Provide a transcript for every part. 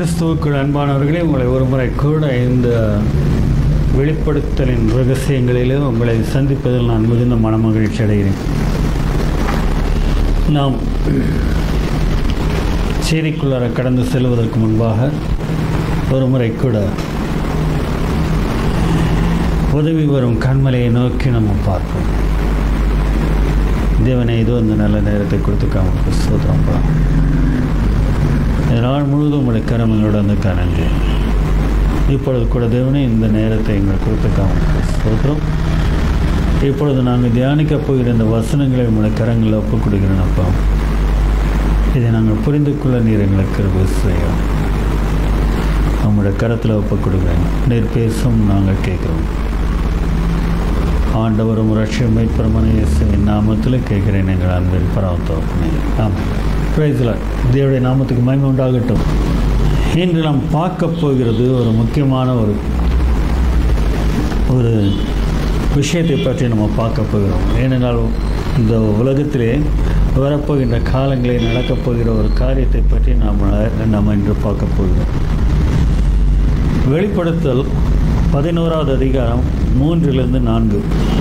கிறிஸ்துவுக்குள் அன்பானவர்களே உங்களை ஒருமுறை கூட இந்த வெளிப்படுத்தலின் ரகசியங்களிலே உங்களை சந்திப்பதில் நான் மிகுந்த மனமகிழ்ச்சி அடைகிறேன் நாம் செய்திக்குள்ளார கடந்து செல்வதற்கு முன்பாக ஒரு முறை கூட உதவி வரும் கண்மலையை நோக்கி நம்ம பார்ப்போம் தேவனை ஏதோ இந்த நல்ல நேரத்தை கொடுத்துக்காம சோதரம்பா நாள் முழுவதும் உங்களுடைய கரங்களோட வந்து காணுங்க இப்பொழுது கூட தேவனே இந்த நேரத்தை எங்களுக்கு கொடுத்துக்காம சோதரம் இப்பொழுது நாங்கள் தியானிக்க போகிற இந்த வசனங்களை உங்களுடைய கரங்களில் ஒப்புக் கொடுக்கிறேன் அப்பா இதை நாங்கள் புரிந்து கொள்ள நீர் எங்களுக்கு கிருபை செய்யும் நம்முடைய கரத்தில் ஒப்புக் கொடுக்குறேன் நீர் பேசும் நாங்கள் கேட்குறோம் ஆண்டவரும் ரஷ்ய மீட்பரமான இயேசுவின் நாமத்தில் கேட்கிறேன் எங்கள் அன்பின் பரவத்தோப்பனே ஆமாம் பிரைஸ்லாட் தேவடைய நாமத்துக்கு மயமை உண்டாகட்டும் இன்று நாம் பார்க்க போகிறது ஒரு முக்கியமான ஒரு ஒரு விஷயத்தை பற்றி நம்ம பார்க்க போகிறோம் ஏனென்றால் இந்த உலகத்திலே வரப்போகின்ற காலங்களில் நடக்கப் போகிற ஒரு காரியத்தை பற்றி நாம் நம்ம இன்று பார்க்க போகிறோம் வெளிப்படுத்தல் பதினோராவது அதிகாரம் மூன்றிலிருந்து நான்கு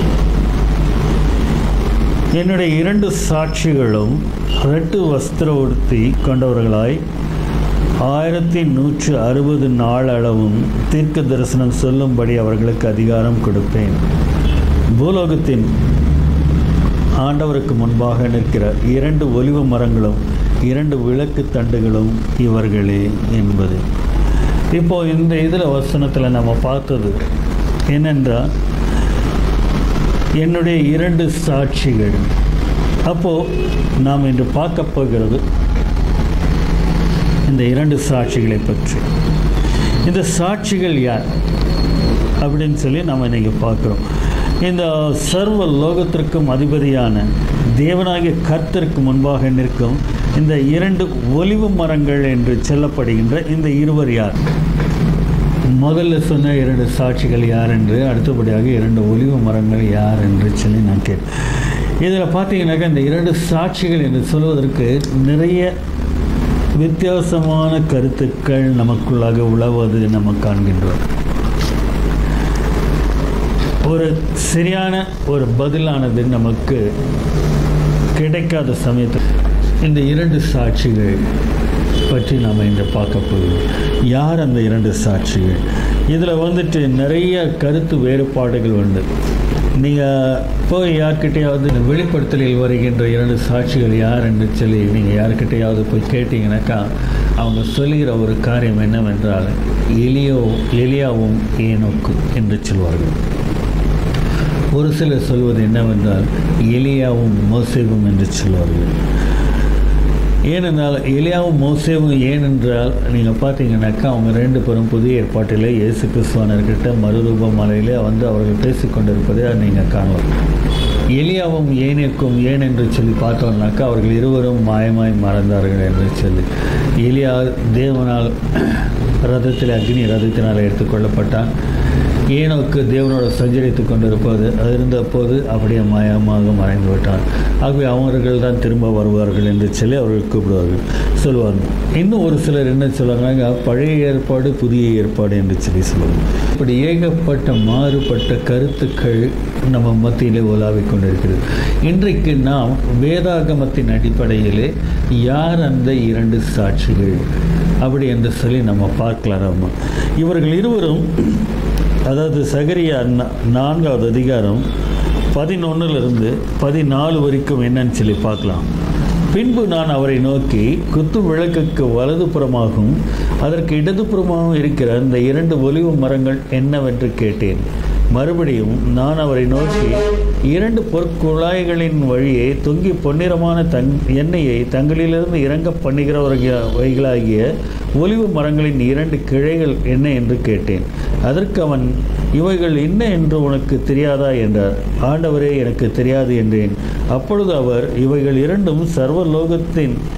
என்னுடைய இரண்டு சாட்சிகளும் ரெட்டு வஸ்திர உடுத்தி கொண்டவர்களாய் ஆயிரத்தி நூற்று அறுபது நாள் அளவும் தீர்க்க தரிசனம் சொல்லும்படி அவர்களுக்கு அதிகாரம் கொடுப்பேன் பூலோகத்தின் ஆண்டவருக்கு முன்பாக நிற்கிற இரண்டு ஒலிவ மரங்களும் இரண்டு விளக்கு தண்டுகளும் இவர்களே என்பது இப்போ இந்த இதில் வசனத்தில் நம்ம பார்த்தது என்னென்றால் என்னுடைய இரண்டு சாட்சிகள் அப்போது நாம் இன்று பார்க்க போகிறது இந்த இரண்டு சாட்சிகளை பற்றி இந்த சாட்சிகள் யார் அப்படின்னு சொல்லி நம்ம இன்றைக்கி பார்க்குறோம் இந்த சர்வ லோகத்திற்கும் அதிபதியான தேவனாகிய கர்த்தருக்கு முன்பாக நிற்கும் இந்த இரண்டு ஒலிவு மரங்கள் என்று சொல்லப்படுகின்ற இந்த இருவர் யார் முதல்ல சொன்ன இரண்டு சாட்சிகள் யார் என்று அடுத்தபடியாக இரண்டு ஒலிவு மரங்கள் யார் என்று சொல்லி நான் கேட்டேன் இதில் பார்த்தீங்கன்னாக்கா இந்த இரண்டு சாட்சிகள் என்று சொல்வதற்கு நிறைய வித்தியாசமான கருத்துக்கள் நமக்குள்ளாக உழவது நம்ம காண்கின்றோம் ஒரு சரியான ஒரு பதிலானது நமக்கு கிடைக்காத சமயத்தில் இந்த இரண்டு சாட்சிகள் பற்றி நாம் இன்று பார்க்க போகிறோம் யார் அந்த இரண்டு சாட்சிகள் இதில் வந்துட்டு நிறைய கருத்து வேறுபாடுகள் உண்டு நீங்கள் போய் யார்கிட்டையாவது இந்த வெளிப்படுத்தலில் வருகின்ற இரண்டு சாட்சிகள் யார் என்று சொல்லி நீங்கள் யார்கிட்டையாவது போய் கேட்டிங்கனாக்கா அவங்க சொல்லுகிற ஒரு காரியம் என்னவென்றால் எலியோ எலியாவும் ஏனோக்கு என்று சொல்வார்கள் ஒரு சிலர் சொல்வது என்னவென்றால் எலியாவும் மோசேவும் என்று சொல்வார்கள் ஏனென்றால் எலியாவும் மோசேவும் ஏனென்றால் நீங்கள் பார்த்தீங்கன்னாக்கா அவங்க ரெண்டு பேரும் புதிய ஏற்பாட்டில் இயேசு கிறிஸ்துவனர்கிட்ட மறுரூப மலையிலே வந்து அவர்கள் பேசிக்கொண்டிருப்பதை நீங்கள் காணலாம் எலியாவும் ஏனுக்கும் ஏன் என்று சொல்லி பார்த்தோம்னாக்கா அவர்கள் இருவரும் மாயமாய் மறந்தார்கள் என்று சொல்லி எலியா தேவனால் ரதத்தில் அக்னி ரதத்தினால் எடுத்துக்கொள்ளப்பட்டான் ஏனோக்கு தேவனோட சஞ்சரித்து கொண்டிருப்பது இருந்த போது அப்படியே மாயமாக மறைந்து விட்டான் ஆகவே அவர்கள் தான் திரும்ப வருவார்கள் என்று சொல்லி அவர்கள் கூப்பிடுவார்கள் சொல்லுவார்கள் இன்னும் ஒரு சிலர் என்ன சொல்லுவாங்க பழைய ஏற்பாடு புதிய ஏற்பாடு என்று சொல்லி சொல்லுவாங்க இப்படி ஏகப்பட்ட மாறுபட்ட கருத்துக்கள் நம்ம மத்தியிலே உலாவிக் கொண்டிருக்கிறது இன்றைக்கு நாம் வேதாகமத்தின் அடிப்படையிலே யார் அந்த இரண்டு சாட்சிகள் அப்படி என்று சொல்லி நம்ம பார்க்கலாம் இவர்கள் இருவரும் அதாவது சகரியா நான்காவது அதிகாரம் பதினொன்னுலேருந்து பதினாலு வரைக்கும் என்னன்னு சொல்லி பார்க்கலாம் பின்பு நான் அவரை நோக்கி குத்து விளக்குக்கு வலதுபுறமாகவும் அதற்கு இடதுபுறமாகவும் இருக்கிற இந்த இரண்டு ஒலிவு மரங்கள் என்னவென்று கேட்டேன் மறுபடியும் நான் அவரை நோக்கி இரண்டு பொற்குழாய்களின் வழியே தொங்கி பொன்னிறமான தங் எண்ணெயை தங்களிலிருந்து இறங்க பண்ணுகிறவர்களாகிய ஒலிவு மரங்களின் இரண்டு கிளைகள் என்ன என்று கேட்டேன் அதற்கு அவன் இவைகள் என்ன என்று உனக்கு தெரியாதா என்றார் ஆண்டவரே எனக்கு தெரியாது என்றேன் அப்பொழுது அவர் இவைகள் இரண்டும் சர்வலோகத்தின்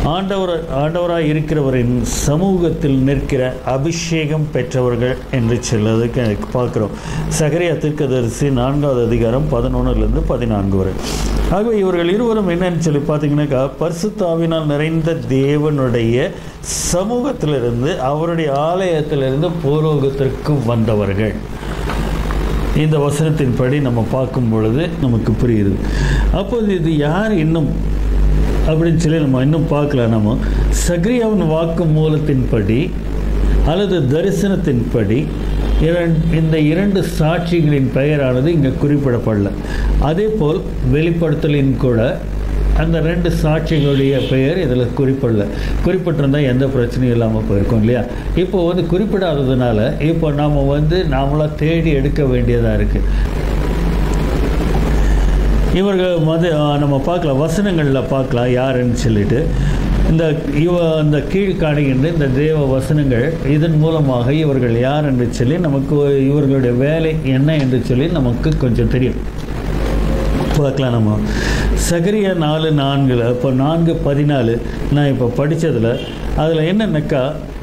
ஆண்டவர் ஆண்டவராய் இருக்கிறவரின் சமூகத்தில் நிற்கிற அபிஷேகம் பெற்றவர்கள் என்று சொல்வதற்கு பார்க்குறோம் சகரியா தீர்க்கதரிசி நான்காவது அதிகாரம் பதினொன்றுலேருந்து பதினான்கு வரை ஆகவே இவர்கள் இருவரும் என்னன்னு சொல்லி பார்த்தீங்கன்னாக்கா பரிசுத்தாவினால் நிறைந்த தேவனுடைய சமூகத்திலிருந்து அவருடைய ஆலயத்திலிருந்து பூலோகத்திற்கு வந்தவர்கள் இந்த வசனத்தின்படி நம்ம பார்க்கும் பொழுது நமக்கு புரியுது அப்போது இது யார் இன்னும் அப்படின்னு சொல்லி நம்ம இன்னும் பார்க்கல நம்ம சக்ரியாவின் வாக்கு மூலத்தின்படி அல்லது தரிசனத்தின்படி இரண் இந்த இரண்டு சாட்சிகளின் பெயரானது இங்கே குறிப்பிடப்படல அதே போல் வெளிப்படுத்தலின் கூட அந்த ரெண்டு சாட்சிகளுடைய பெயர் இதில் குறிப்பிடல குறிப்பிட்டிருந்தால் எந்த பிரச்சனையும் இல்லாமல் போயிருக்கோம் இல்லையா இப்போ வந்து குறிப்பிடாததுனால இப்போ நாம் வந்து நாமளாக தேடி எடுக்க வேண்டியதாக இருக்குது இவர்கள் வந்து நம்ம பார்க்கலாம் வசனங்களில் பார்க்கலாம் யாருன்னு சொல்லிட்டு இந்த இவ இந்த கீழ்காணுகின்ற இந்த தேவ வசனங்கள் இதன் மூலமாக இவர்கள் யார் என்று சொல்லி நமக்கு இவர்களுடைய வேலை என்ன என்று சொல்லி நமக்கு கொஞ்சம் தெரியும் பார்க்கலாம் நம்ம சகரியா நாலு நான்கில் இப்போ நான்கு பதினாலு நான் இப்போ படித்ததில் அதில் என்னென்னக்கா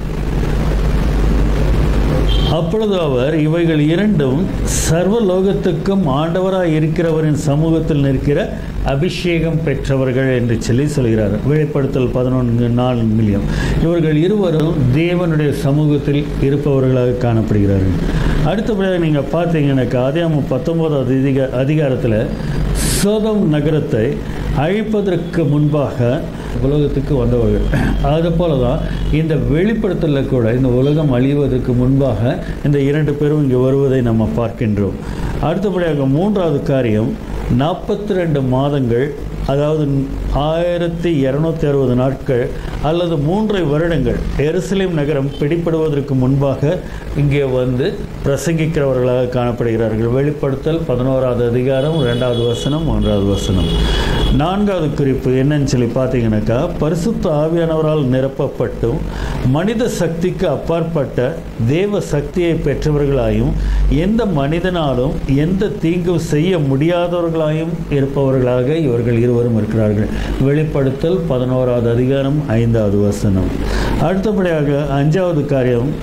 அப்பொழுது அவர் இவைகள் இரண்டும் சர்வ லோகத்துக்கும் ஆண்டவராக இருக்கிறவரின் சமூகத்தில் நிற்கிற அபிஷேகம் பெற்றவர்கள் என்று சொல்லி சொல்கிறார் வெளிப்படுத்தல் பதினொன்று நான்கிலையும் இவர்கள் இருவரும் தேவனுடைய சமூகத்தில் இருப்பவர்களாக காணப்படுகிறார்கள் அடுத்தபடியாக நீங்கள் பார்த்தீங்கன்னாக்கா அதே பத்தொம்போதாவது அதிக அதிகாரத்தில் சோதம் நகரத்தை அழிப்பதற்கு முன்பாக உலகத்துக்கு வந்தவர்கள் அது போல தான் இந்த வெளிப்படுத்தலில் கூட இந்த உலகம் அழிவதற்கு முன்பாக இந்த இரண்டு பேரும் இங்கே வருவதை நம்ம பார்க்கின்றோம் அடுத்தபடியாக மூன்றாவது காரியம் நாற்பத்தி ரெண்டு மாதங்கள் அதாவது ஆயிரத்தி இரநூத்தி அறுபது நாட்கள் அல்லது மூன்றை வருடங்கள் எருசலேம் நகரம் பிடிப்படுவதற்கு முன்பாக இங்கே வந்து பிரசங்கிக்கிறவர்களாக காணப்படுகிறார்கள் வெளிப்படுத்தல் பதினோராவது அதிகாரம் ரெண்டாவது வசனம் மூன்றாவது வசனம் நான்காவது குறிப்பு என்னன்னு சொல்லி பார்த்தீங்கன்னாக்கா பரிசுத்த ஆவியானவரால் நிரப்பப்பட்டும் மனித சக்திக்கு அப்பாற்பட்ட தேவ சக்தியை பெற்றவர்களாயும் எந்த மனிதனாலும் எந்த தீங்கும் செய்ய முடியாதவர்களாயும் இருப்பவர்களாக இவர்கள் இருவரும் இருக்கிறார்கள் வெளிப்படுத்தல் பதினோராவது அதிகாரம் ஐந்தாவது வசனம் அடுத்தபடியாக அஞ்சாவது காரியம்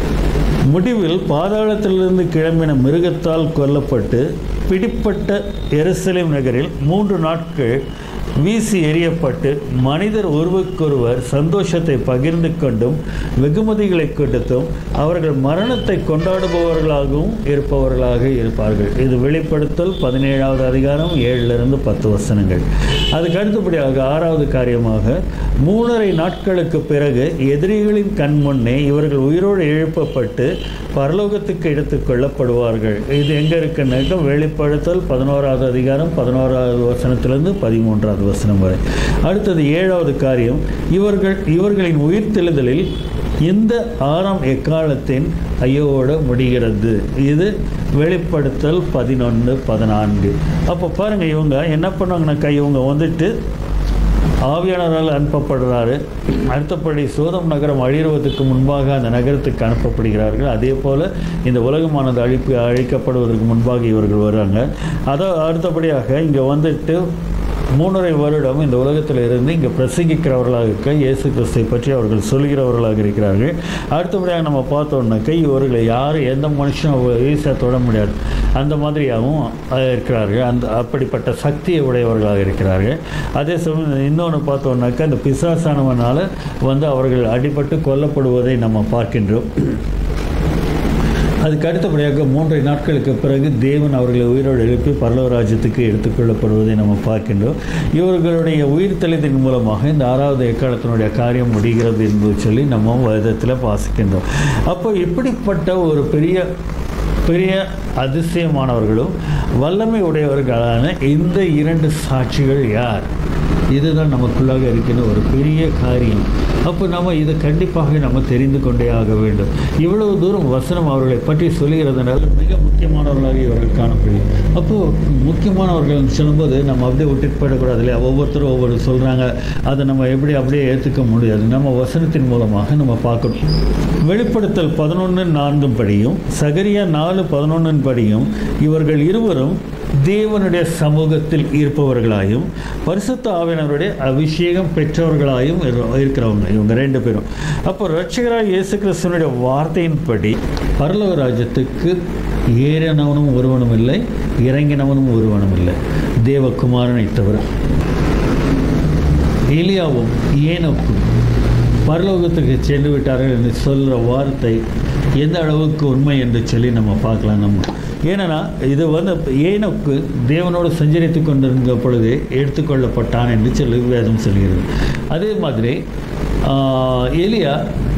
முடிவில் பாதாளத்திலிருந்து கிளம்பின மிருகத்தால் கொல்லப்பட்டு பிடிப்பட்ட எருசலேம் நகரில் மூன்று நாட்கள் வீசி எறியப்பட்டு மனிதர் ஒருவருக்கொருவர் சந்தோஷத்தை பகிர்ந்து கொண்டும் வெகுமதிகளை கொடுத்தும் அவர்கள் மரணத்தை கொண்டாடுபவர்களாகவும் இருப்பவர்களாக இருப்பார்கள் இது வெளிப்படுத்தல் பதினேழாவது அதிகாரம் ஏழிலிருந்து பத்து வசனங்கள் அதுக்கு அடுத்தபடியாக ஆறாவது காரியமாக மூணரை நாட்களுக்கு பிறகு எதிரிகளின் கண் முன்னே இவர்கள் உயிரோடு எழுப்பப்பட்டு பரலோகத்துக்கு எடுத்துக் கொள்ளப்படுவார்கள் இது எங்கே இருக்குன்னாக்க வெளிப்படுத்தல் பதினோராவது அதிகாரம் பதினோராவது வசனத்திலிருந்து பதிமூன்றாவது வசனம் வரை அடுத்தது ஏழாவது காரியம் இவர்கள் இவர்களின் உயிர்த்தெழுதலில் இந்த ஆறாம் எக்காலத்தின் ஐயோட முடிகிறது இது வெளிப்படுத்தல் பதினொன்று பதினான்கு அப்போ பாருங்கள் இவங்க என்ன பண்ணாங்கனாக்கா இவங்க வந்துட்டு ஆவியானவரால் அனுப்பப்படுறாரு அடுத்தபடி சோதம் நகரம் அழிறுவதற்கு முன்பாக அந்த நகரத்துக்கு அனுப்பப்படுகிறார்கள் அதே போல் இந்த உலகமானது அழிப்பு அழிக்கப்படுவதற்கு முன்பாக இவர்கள் வர்றாங்க அதை அடுத்தபடியாக இங்கே வந்துட்டு மூன்றரை வருடம் இந்த உலகத்தில் இருந்து இங்கே பிரசங்கிக்கிறவர்களாக இருக்க இயேசு கிறிஸ்தை பற்றி அவர்கள் சொல்கிறவர்களாக இருக்கிறார்கள் அடுத்தபடியாக நம்ம பார்த்தோம்னாக்க இவர்களை யாரும் எந்த மனுஷனும் ஈஸியாக தொட முடியாது அந்த மாதிரியாகவும் இருக்கிறார்கள் அந்த அப்படிப்பட்ட சக்தியை உடையவர்களாக இருக்கிறார்கள் அதே சமயம் இன்னொன்று பார்த்தோம்னாக்கா இந்த பிசாசானவனால் வந்து அவர்கள் அடிபட்டு கொல்லப்படுவதை நம்ம பார்க்கின்றோம் அதுக்கு அடுத்தபடியாக மூன்றை நாட்களுக்கு பிறகு தேவன் அவர்களை உயிரோடு எழுப்பி பரலவராஜ்யத்துக்கு எடுத்துக்கொள்ளப்படுவதை நம்ம பார்க்கின்றோம் இவர்களுடைய உயிர் தெளித்தின் மூலமாக இந்த ஆறாவது எக்காலத்தினுடைய காரியம் முடிகிறது என்பது சொல்லி நம்ம வேதத்தில் வாசிக்கின்றோம் அப்போ இப்படிப்பட்ட ஒரு பெரிய பெரிய அதிசயமானவர்களும் வல்லமை உடையவர்களான இந்த இரண்டு சாட்சிகள் யார் இதுதான் நமக்குள்ளாக இருக்கின்ற ஒரு பெரிய காரியம் அப்போ நம்ம இதை கண்டிப்பாக நம்ம தெரிந்து கொண்டே ஆக வேண்டும் இவ்வளவு தூரம் வசனம் அவர்களை பற்றி சொல்லுகிறதுனால மிக முக்கியமானவர்களாக இவர்கள் காணப்படுகிறது அப்போது முக்கியமானவர்கள் சொல்லும்போது நம்ம அப்படியே விட்டுட்டு போயிடக்கூடாது இல்லையா ஒவ்வொருத்தரும் ஒவ்வொரு சொல்கிறாங்க அதை நம்ம எப்படி அப்படியே ஏற்றுக்க முடியாது நம்ம வசனத்தின் மூலமாக நம்ம பார்க்கணும் வெளிப்படுத்தல் பதினொன்று நான்கும் படியும் சகரியா நாலு பதினொன்றின் படியும் இவர்கள் இருவரும் தேவனுடைய சமூகத்தில் இருப்பவர்களாயும் பரிசுத்த ஆவியானவருடைய அபிஷேகம் பெற்றவர்களாயும் இரு- இருக்கிறவங்க இவங்க ரெண்டு பேரும் அப்போ ரட்சகராக இயேசு கிறிஸ்துவனுடைய வார்த்தையின்படி பரலோக ராஜ்யத்துக்கு ஏறினவனும் ஒருவனும் இல்லை இறங்கினவனும் ஒருவனும் இல்லை தேவகுமாரனை தவிர எலியாவும் ஏனோக்கும் பரலோகத்துக்கு சென்று விட்டார்கள் என்று சொல்கிற வார்த்தை எந்த அளவுக்கு உண்மை என்று சொல்லி நம்ம பார்க்கலாம் நம்ம ஏன்னா இது வந்து ஏனோக்கு தேவனோடு சஞ்சரித்து கொண்டிருந்த பொழுது எடுத்துக்கொள்ளப்பட்டான் என்று சொல்லி வேதம் சொல்கிறது அதே மாதிரி ஆஹ், எலியா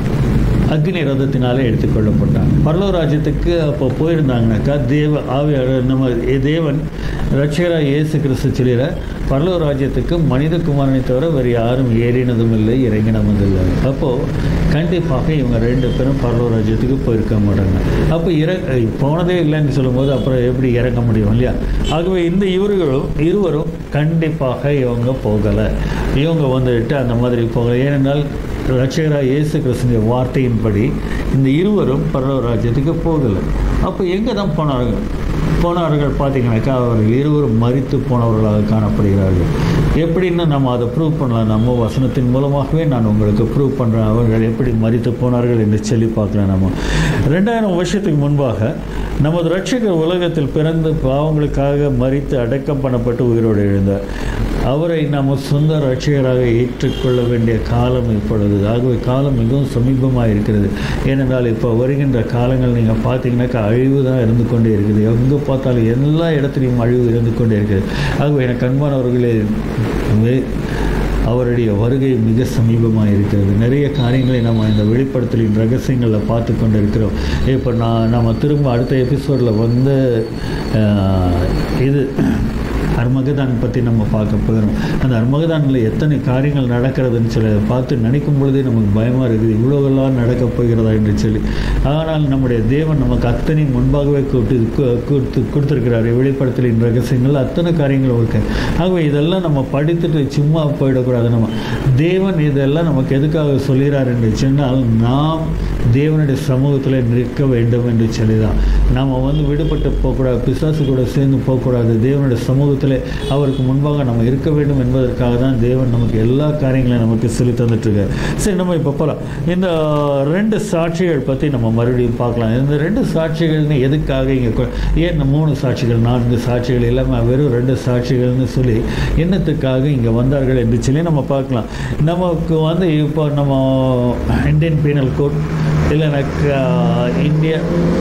அக்னி ரதத்தினாலே எடுத்துக்கொள்ளப்பட்டான் பரலோக ராஜ்யத்துக்கு அப்போ போயிருந்தாங்கனாக்கா தேவ ஆவியாளர் நம்ம தேவன் ரட்சகராக இயேசு கிறிஸ்து சொல்லிற பரலோக ராஜ்யத்துக்கு மனிதகுமாரனை தவிர வேறு யாரும் ஏறினதும் இல்லை இறங்கினதும் இல்லை அப்போது கண்டிப்பாக இவங்க ரெண்டு பேரும் பரலோக ராஜ்யத்துக்கு போயிருக்க மாட்டாங்க அப்போ இற போனதே இல்லைன்னு சொல்லும்போது அப்புறம் எப்படி இறங்க முடியும் இல்லையா ஆகவே இந்த இவர்களும் இருவரும் கண்டிப்பாக இவங்க போகலை இவங்க வந்துட்டு அந்த மாதிரி போகலை ஏனென்றால் ரட்சகராக இயேசு கிறிஸ்துடைய வார்த்தையின்படி இந்த இருவரும் பரலோக ராஜ்யத்துக்கு போகலை அப்போ எங்கே தான் போனார்கள் போனார்கள் பார்த்தீங்கன்னாக்கா அவர்கள் இருவரும் மறித்து போனவர்களாக காணப்படுகிறார்கள் எப்படின்னு நம்ம அதை ப்ரூவ் பண்ணலாம் நம்ம வசனத்தின் மூலமாகவே நான் உங்களுக்கு ப்ரூவ் பண்ணுறேன் அவர்கள் எப்படி மறித்து போனார்கள் என்று சொல்லி பார்க்கலாம் நம்ம ரெண்டாயிரம் வருஷத்துக்கு முன்பாக நமது ரட்சகர் உலகத்தில் பிறந்து பாவங்களுக்காக மறித்து அடக்கம் பண்ணப்பட்டு உயிரோடு எழுந்தார் அவரை நாம் சொந்த ரட்சகராக ஏற்றுக்கொள்ள வேண்டிய காலம் இப்பொழுது ஆகவே காலம் மிகவும் சமீபமாக இருக்கிறது ஏனென்றால் இப்போ வருகின்ற காலங்கள் நீங்கள் பார்த்தீங்கன்னாக்கா அழிவு தான் இருந்து கொண்டே இருக்குது எங்கே பார்த்தாலும் எல்லா இடத்துலையும் அழிவு இருந்து கொண்டே இருக்குது ஆகவே எனக்கு அன்பானவர்களே வே- அவருடைய வருகை மிக சமீபமாக இருக்கிறது நிறைய காரியங்களை நம்ம இந்த வெளிப்படுத்தலின் ரகசியங்களில் பார்த்து கொண்டு இருக்கிறோம் இப்போ நான் நம்ம திரும்ப அடுத்த எபிசோடில் வந்து ஆஹ், இது அர்மகதான் பற்றி நம்ம பார்க்க போகிறோம் அந்த அர்மகதானில் எத்தனை காரியங்கள் நடக்கிறதுன்னு சொல்லி அதை பார்த்து நினைக்கும் பொழுதே நமக்கு பயமாக இருக்குது இவ்வளோவெல்லாம் நடக்கப் போகிறதா என்று சொல்லி ஆனால் நம்முடைய தேவன் நமக்கு அத்தனை முன்பாகவே கூட்டு கு- கொடுத்து கொடுத்துருக்கிறார் வெளிப்படுத்தலின் ரகசியங்கள் அத்தனை காரியங்களும் இருக்கு ஆகவே இதெல்லாம் நம்ம படித்துட்டு சும்மா போயிடக்கூடாது நம்ம தேவன் இதெல்லாம் நமக்கு எதுக்காக சொல்கிறார் என்று சொன்னால் நாம் தேவனுடைய சமூகத்தில் நிற்க வேண்டும் என்று சொல்லிதான் நாம் வந்து விடுபட்டு போகக்கூடாது பிசாசு கூட சேர்ந்து போகக்கூடாது தேவனுடைய சமூகத்தில் அவருக்கு முன்பாக நம்ம இருக்க வேண்டும் என்பதற்காக தான் தேவன் நமக்கு எல்லா காரியங்களையும் நமக்கு சொல்லி தந்துட்டுருக்காரு சரி நம்ம இப்போ போகலாம் இந்த ரெண்டு சாட்சிகள் பற்றி நம்ம மறுபடியும் பார்க்கலாம் இந்த ரெண்டு சாட்சிகள்னு எதுக்காக இங்கே ஏன் இந்த மூணு சாட்சிகள் நான்கு சாட்சிகள் எல்லாமே வெறும் ரெண்டு சாட்சிகள்னு சொல்லி என்னத்துக்காக இங்கே வந்தார்கள் என்று சொல்லி நம்ம பார்க்கலாம் நமக்கு வந்து இப்போ நம்ம இந்தியன் பீனல் கோட் இல்லைனாக்கா இந்திய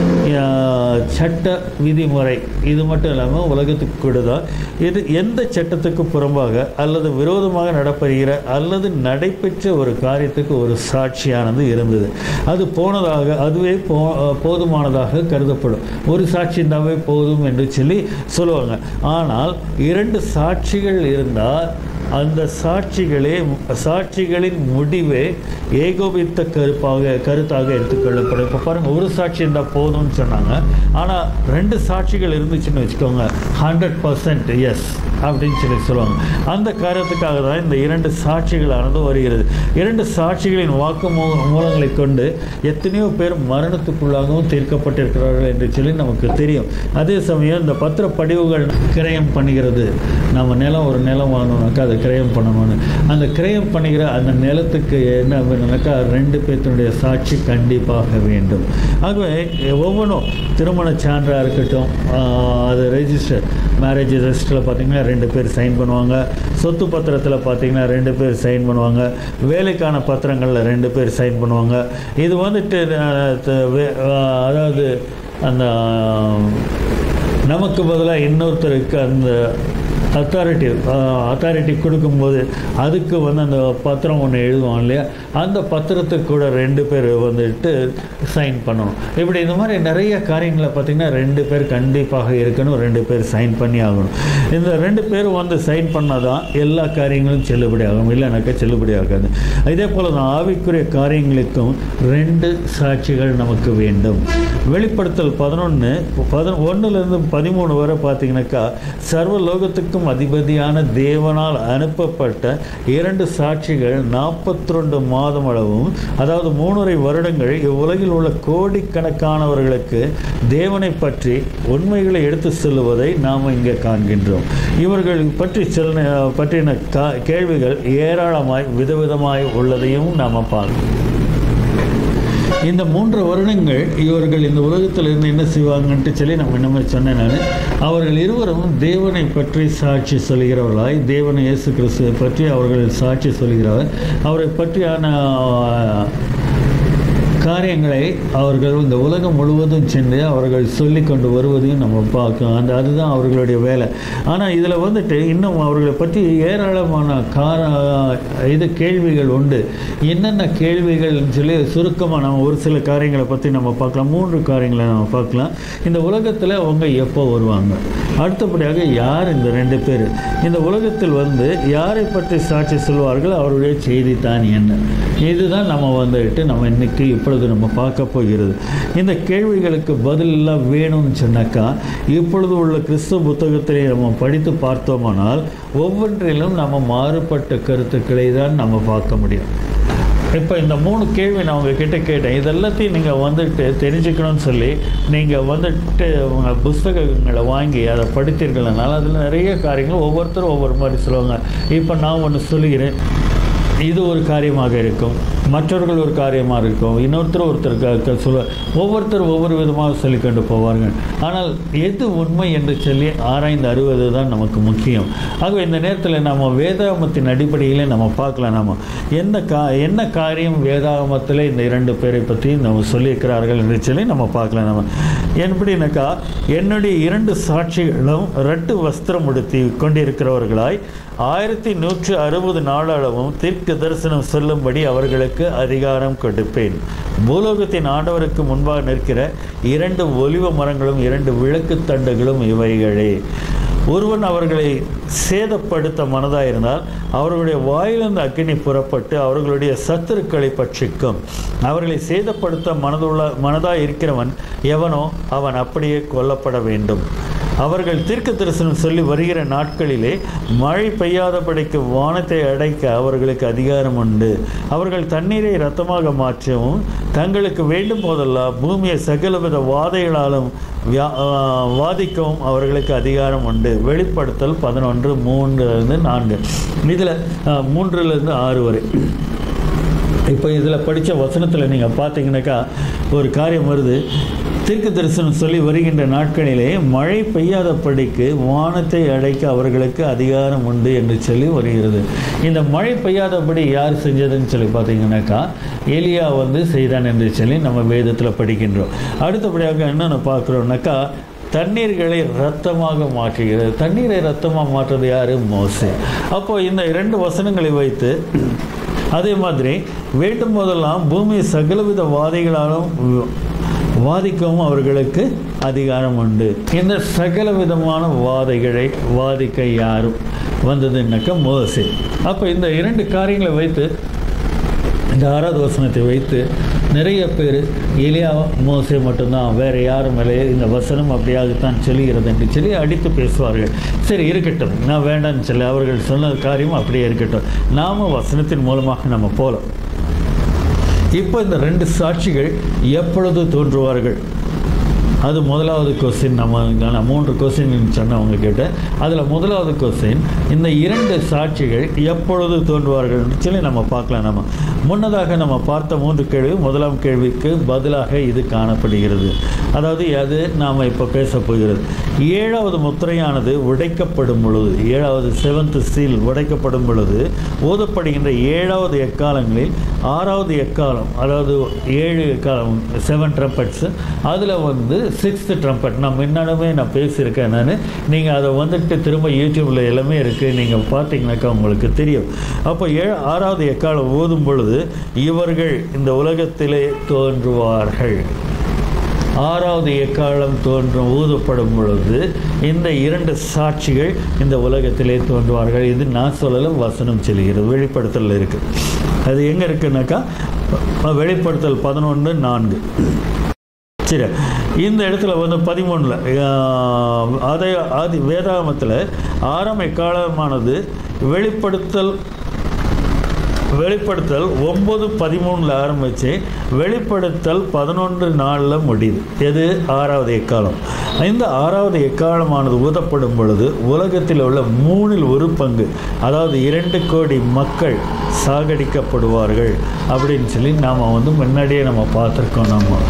ஆஹ், சட்ட விதிமுறை இது மட்டும் இல்லாமல் உலகத்துக்கு கூட தான் இது எந்த சட்டத்துக்கு புறம்பாக அல்லது விரோதமாக நடப்படுகிற அல்லது நடைபெற்ற ஒரு காரியத்துக்கு ஒரு சாட்சியானது இருந்தது அது போனதாக அதுவே போ போதுமானதாக கருதப்படும் ஒரு சாட்சி இருந்தாவே போதும் என்று சொல்லி சொல்லுவாங்க ஆனால் இரண்டு சாட்சிகள் இருந்தால் அந்த சாட்சிகளே சாட்சிகளின் முடிவே ஏகோபித்த கருப்பாக கருத்தாக எடுத்துக்கொள்ளப்படும் இப்போ பாருங்கள் ஒரு சாட்சி இருந்தால் போதும்னு சொன்னாங்க ஆனால் ரெண்டு சாட்சிகள் இருந்துச்சுன்னு வச்சுக்கோங்க ஹண்ட்ரட் பர்சன்ட் எஸ் அப்படின்னு சொல்லி சொல்லுவாங்க அந்த காரியத்துக்காக தான் இந்த இரண்டு சாட்சிகளானது வருகிறது இரண்டு சாட்சிகளின் வாக்கு மூ- மூலங்களை கொண்டு எத்தனையோ பேர் மரணத்துக்குள்ளாகவும் தீர்க்கப்பட்டிருக்கிறார்கள் என்று சொல்லி நமக்கு தெரியும் அதே சமயம் இந்த பத்திர படிவுகள் கிரயம் பண்ணுகிறது நம்ம நிலம் ஒரு நிலம் வாங்கணும்னாக்கா அதை கிரயம் பண்ணணும்னு அந்த கிரயம் பண்ணுகிற அந்த நிலத்துக்கு என்ன வேணும்னாக்கா ரெண்டு பேர்த்தினுடைய சாட்சி கண்டிப்பாக வேண்டும் ஆகவே ஒவ்வொன்றும் திருமண சான்றாக இருக்கட்டும் ஆஹ், அது ரெஜிஸ்டர் மேரேஜ் ரெஜிஸ்டரில் பார்த்தீங்கன்னா ரெண்டு பேர் சைன் பண்ணுவாங்க சொத்து பத்திரத்தில் பார்த்தீங்கன்னா ரெண்டு பேர் சைன் பண்ணுவாங்க வேலைக்கான பத்திரங்களில் ரெண்டு பேர் சைன் பண்ணுவாங்க இது வந்துட்டு ஆஹ், த- வே- ஆஹ், அதாவது அந்த நமக்கு பதிலாக இன்னொருத்தருக்கு அந்த அத்தாரிட்டி அத்தாரிட்டி கொடுக்கும்போது அதுக்கு வந்து அந்த பத்திரம் ஒன்று எழுதுவோம் இல்லையா அந்த பத்திரத்துக்கு கூட ரெண்டு பேர் வந்துட்டு சைன் பண்ணணும் இப்படி இந்த மாதிரி நிறைய காரியங்களை பார்த்திங்கன்னா ரெண்டு பேர் கண்டிப்பாக இருக்கணும் ரெண்டு பேர் சைன் பண்ணி ஆகணும் இந்த ரெண்டு பேரும் வந்து சைன் பண்ணால் தான் எல்லா காரியங்களும் செல்லுபடி ஆகும் இல்லைனாக்கா செல்லுபடி ஆகாது இதே போல் தான் ஆவிக்குரிய காரியங்களுக்கும் ரெண்டு சாட்சிகள் நமக்கு வேண்டும் வெளிப்படுத்தல் பதினொன்று பத ஒன்றுலேருந்து பதிமூணு வரை பார்த்தீங்கன்னாக்கா சர்வ லோகத்துக்கும் சர்வலோகத்திற்கும் அதிபதியான தேவனால் அனுப்பப்பட்ட இரண்டு சாட்சிகள் நாற்பத்தி ரெண்டு மாதம் அளவும் அதாவது மூணரை வருடங்கள் இவ்வுலகில் உள்ள கோடிக்கணக்கானவர்களுக்கு தேவனை பற்றி உண்மைகளை எடுத்து செல்லுவதை நாம் இங்கே காண்கின்றோம் இவர்கள் பற்றி செல்ல பற்றின கா கேள்விகள் ஏராளமாய் விதவிதமாய் உள்ளதையும் நாம் பார்க்கிறோம் இந்த மூன்று வருடங்கள் இவர்கள் இந்த உலகத்தில் இருந்து என்ன செய்வாங்கன்ட்டு சொல்லி நம்ம என்ன சொன்னேன் நான் அவர்கள் இருவரும் தேவனை பற்றி சாட்சி சொல்கிறவர்களாய் தேவனை இயேசு கிறிஸ்துவை பற்றி அவர்கள் சாட்சி சொல்கிறவர் அவரை பற்றியான காரியங்களை அவர்கள் இந்த உலகம் முழுவதும் சென்று அவர்கள் சொல்லி கொண்டு வருவதையும் நம்ம பார்க்கலாம் அந்த அதுதான் அவர்களுடைய வேலை ஆனால் இதில் வந்துட்டு இன்னும் அவர்களை பற்றி ஏராளமான கார இது கேள்விகள் உண்டு என்னென்ன கேள்விகள்னு சொல்லி சுருக்கமாக நம்ம ஒரு சில காரியங்களை பற்றி நம்ம பார்க்கலாம் மூன்று காரியங்களை நம்ம பார்க்கலாம் இந்த உலகத்தில் அவங்க எப்போ வருவாங்க அடுத்தபடியாக யார் இந்த ரெண்டு பேர் இந்த உலகத்தில் வந்து யாரை பற்றி சாட்சி சொல்வார்கள் அவருடைய செய்தி தான் என்ன இதுதான் நம்ம வந்துட்டு நம்ம இன்னைக்கு இப்பொழுது நம்ம பார்க்க போகிறது இந்த கேள்விகளுக்கு பதிலெல்லாம் வேணும்னு சொன்னாக்கா இப்பொழுது உள்ள கிறிஸ்துவ புத்தகத்திலே நம்ம படித்து பார்த்தோமானால் ஒவ்வொன்றிலும் நம்ம மாறுபட்ட கருத்துக்களை தான் நம்ம பார்க்க முடியும் இப்போ இந்த மூணு கேள்வி நான் உங்ககிட்ட கேட்டேன் இதெல்லாத்தையும் நீங்கள் வந்துட்டு தெரிஞ்சுக்கணும்னு சொல்லி நீங்கள் வந்துட்டு உங்கள் புஸ்தகங்களை வாங்கி அதை படித்தீர்கள்னால அதில் நிறைய காரியங்கள் ஒவ்வொருத்தரும் ஒவ்வொரு மாதிரி சொல்லுவாங்க இப்போ நான் ஒன்று சொல்லுகிறேன் இது ஒரு காரியமாக இருக்கும் மற்றவர்கள் ஒரு காரியமாக இருக்கும் இன்னொருத்தர் ஒருத்தர் சொல்ல ஒவ்வொருத்தர் ஒவ்வொரு விதமாக சொல்லிக்கொண்டு போவார்கள் ஆனால் எது உண்மை என்று சொல்லி ஆராய்ந்து அறிவது தான் நமக்கு முக்கியம் ஆகவே இந்த நேரத்தில் நம்ம வேதாகமத்தின் அடிப்படையில் நம்ம பார்க்கலாம் நம்ம எந்த கா என்ன காரியம் வேதாகமத்தில் இந்த இரண்டு பேரை பற்றி நம்ம சொல்லியிருக்கிறார்கள் என்று சொல்லி நம்ம பார்க்கலாம் நம்ம எப்படின்னாக்கா என்னுடைய இரண்டு சாட்சிகளும் ரெட்டு வஸ்திரம் உடுத்தி கொண்டிருக்கிறவர்களாய் ஆயிரத்தி நூற்று அறுபது நாளளவும் தீர்க்க தரிசனம் சொல்லும்படி அவர்களுக்கு அதிகாரம் கொடுப்பேன் பூலோகத்தின் ஆண்டவருக்கு முன்பாக நிற்கிற இரண்டு ஒலிவ மரங்களும் இரண்டு விளக்கு தண்டுகளும் இவைகளே ஒருவன் அவர்களை சேதப்படுத்த மனதாயிருந்தால் அவர்களுடைய வாயிலிருந்து அக்கினி புறப்பட்டு அவர்களுடைய சத்துருக்களை பட்சிக்கும் அவர்களை சேதப்படுத்த மனதுள்ள மனதாய் இருக்கிறவன் எவனோ அவன் அப்படியே கொல்லப்பட வேண்டும் அவர்கள் தீர்க்க தரிசனம் சொல்லி வருகிற நாட்களிலே மழை பெய்யாதபடிக்கு வானத்தை அடைக்க அவர்களுக்கு அதிகாரம் உண்டு அவர்கள் தண்ணீரை இரத்தமாக மாற்றவும் தங்களுக்கு வேண்டும் போதெல்லாம் பூமியை சகலவித வாதைகளாலும் வியா- ஆ, வாதிக்கவும் அவர்களுக்கு அதிகாரம் உண்டு வெளிப்படுத்தல் பதினொன்று மூன்றுலேருந்து நான்கு இதில் மூன்றுலேருந்து ஆறு வரை இப்போ இதில் படித்த வசனத்தில் நீங்கள் பார்த்தீங்கன்னாக்கா ஒரு காரியம் வருது தீர்க்க தரிசனம் சொல்லி வருகின்ற நாட்களிலே மழை பெய்யாதபடிக்கு வானத்தை அடைக்க அவர்களுக்கு அதிகாரம் உண்டு என்று சொல்லி வருகிறது இந்த மழை பெய்யாதபடி யார் செஞ்சதுன்னு சொல்லி பார்த்தீங்கன்னாக்கா எலியா வந்து செய்தான் என்று சொல்லி நம்ம வேதத்தில் படிக்கின்றோம் அடுத்தபடியாக என்னென்னு பார்க்குறோம்னாக்கா தண்ணீர்களை ரத்தமாக மாற்றுகிறது தண்ணீரை ரத்தமாக மாற்றுறது யார் மோசே அப்போ இந்த இரண்டு வசனங்களை வைத்து அதே மாதிரி வேண்டும் போதெல்லாம் பூமி சகலவித வாதைகளாலும் வாதிக்கவும் அவர்களுக்கு அதிகாரம் உண்டு இந்த சகல விதமான வாதைகளை வாதிக்க யாரும் வந்ததுன்னாக்கா மோசே அப்போ இந்த இரண்டு காரியங்களை வைத்து இந்த ஆறாவது வசனத்தை வைத்து நிறைய பேர் எலியா மோசே மட்டும்தான் வேறு யாரும் இல்லை இந்த வசனம் அப்படியாகத்தான் சொல்லுகிறது என்று சொல்லி அடித்து பேசுவார்கள் சரி இருக்கட்டும் நான் வேண்டாம்னு சொல்லி அவர்கள் சொன்ன காரியம் அப்படியே இருக்கட்டும் நாம வசனத்தின் மூலமாக நம்ம போகலாம் இப்போ இந்த ரெண்டு சாட்சிகள் எப்பொழுது தோன்றுவார்கள் அது முதலாவது கொஸ்டின் நம்ம நான் மூன்று கொஸ்டின் சொன்னவங்க கிட்ட அதில் முதலாவது கொஸ்டின் இந்த இரண்டு சாட்சிகள் எப்பொழுது தோன்றுவார்கள் சொல்லி நம்ம பார்க்கலாம் நம்ம முன்னதாக நம்ம பார்த்த மூன்று கேள்வி முதலாம் கேள்விக்கு பதிலாக இது காணப்படுகிறது அதாவது அது நாம் இப்போ பேச போகிறது ஏழாவது முத்திரையானது உடைக்கப்படும் பொழுது ஏழாவது செவன்த் சீல் உடைக்கப்படும் பொழுது ஓதப்படுகின்ற ஏழாவது எக்காலங்களில் ஆறாவது எக்காலம் அதாவது ஏழு எக்காலம் செவன் ட்ரம்பட்ஸ் அதில் வந்து சிக்ஸ்த் ட்ரம்பட் நான் முன்னாலுமே நான் பேசியிருக்கேன் நான் நீங்கள் அதை வந்துட்டு திரும்ப யூடியூப்பில் எல்லாமே இருக்குது நீங்கள் பார்த்தீங்கன்னாக்கா உங்களுக்கு தெரியும் அப்போ ஏழு ஆறாவது எக்காலம் ஓதும் பொழுது இவர்கள் இந்த உலகத்திலே தோன்றுவார்கள் ஆறாவது எக்காலம் தோன்றும் ஊதப்படும் பொழுது இந்த இரண்டு சாட்சிகள் இந்த உலகத்திலே தோன்றுவார்கள் இது நான் சொல்லல வசனம் சொல்கிறது வெளிப்படுத்தல் இருக்கு அது எங்கே இருக்குன்னாக்கா வெளிப்படுத்தல் பதினொன்று நான்கு சரி இந்த இடத்துல வந்து பதிமூணில் அதை ஆதி வேதாகமத்தில் ஆரம்ப காலமானது வெளிப்படுத்தல் வெளிப்படுத்தல் ஒம்பது பதிமூணில் ஆரம்பித்து வெளிப்படுத்தல் பதினொன்று நாளில் முடியுது எது ஆறாவது எக்காலம் இந்த ஆறாவது எக்காலமானது ஊதப்படும் பொழுது உலகத்தில் உள்ள மூணில் ஒரு பங்கு அதாவது இரண்டு கோடி மக்கள் சாகடிக்கப்படுவார்கள் அப்படின்னு சொல்லி நாம் வந்து முன்னாடியே நம்ம பார்த்துருக்கோம் நம்ம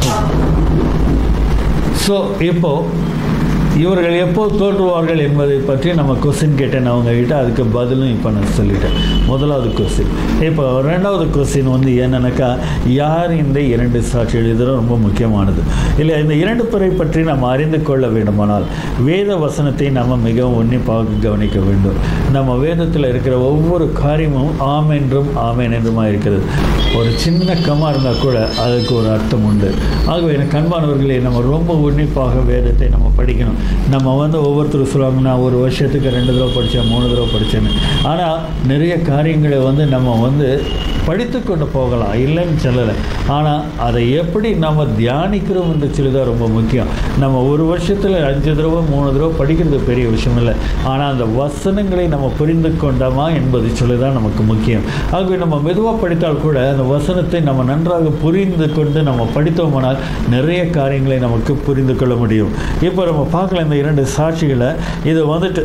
ஸோ இப்போது இவர்கள் எப்போ தோன்றுவார்கள் என்பதை பற்றி நம்ம கொஸ்டின் கேட்டேன் அவங்ககிட்ட அதுக்கு பதிலும் இப்போ நான் சொல்லிட்டேன் முதலாவது கொஸ்டின் இப்போ ரெண்டாவது கொஸ்டின் வந்து என்னன்னாக்கா யார் இந்த இரண்டு சாட்சிகள் இதெல்லாம் ரொம்ப முக்கியமானது இல்லை இந்த இரண்டு பேரை பற்றி நம்ம அறிந்து கொள்ள வேண்டுமானால் வேத வசனத்தை நம்ம மிகவும் உன்னிப்பாக கவனிக்க வேண்டும் நம்ம வேதத்தில் இருக்கிற ஒவ்வொரு காரியமும் ஆம் என்றும் ஆமேன் என்றுமா இருக்கிறது ஒரு சின்ன கம்மா இருந்தால் கூட அதுக்கு ஒரு அர்த்தம் உண்டு ஆகவே எனக்கு அன்பானவர்களே நம்ம ரொம்ப உன்னிப்பாக வேதத்தை நம்ம படிக்கணும் நம்ம வந்து ஒவ்வொருத்தரும் சொல்லுவாங்க நான் ஒரு வருஷத்துக்கு ரெண்டு தடவை படித்தேன் மூணு தடவை படித்தேன்னு ஆனால் நிறைய காரியங்களை வந்து நம்ம வந்து படித்து கொண்டு போகலாம் இல்லைன்னு சொல்லலை ஆனால் அதை எப்படி நம்ம தியானிக்கிறோம் என்று சொல்லி தான் ரொம்ப முக்கியம் நம்ம ஒரு வருஷத்தில் அஞ்சு தடவை மூணு தடவை படிக்கிறது பெரிய விஷயம் இல்லை ஆனால் அந்த வசனங்களை நம்ம புரிந்து கொண்டோமா என்பது சொல்லி தான் நமக்கு முக்கியம் ஆகவே நம்ம மெதுவாக படித்தால் கூட அந்த வசனத்தை நம்ம நன்றாக புரிந்து கொண்டு நம்ம படித்தோமானால் நிறைய காரியங்களை நமக்கு புரிந்து கொள்ள முடியும் இப்போ நம்ம பார்க்கலாம் இந்த இரண்டு சாட்சிகளை இது வந்துட்டு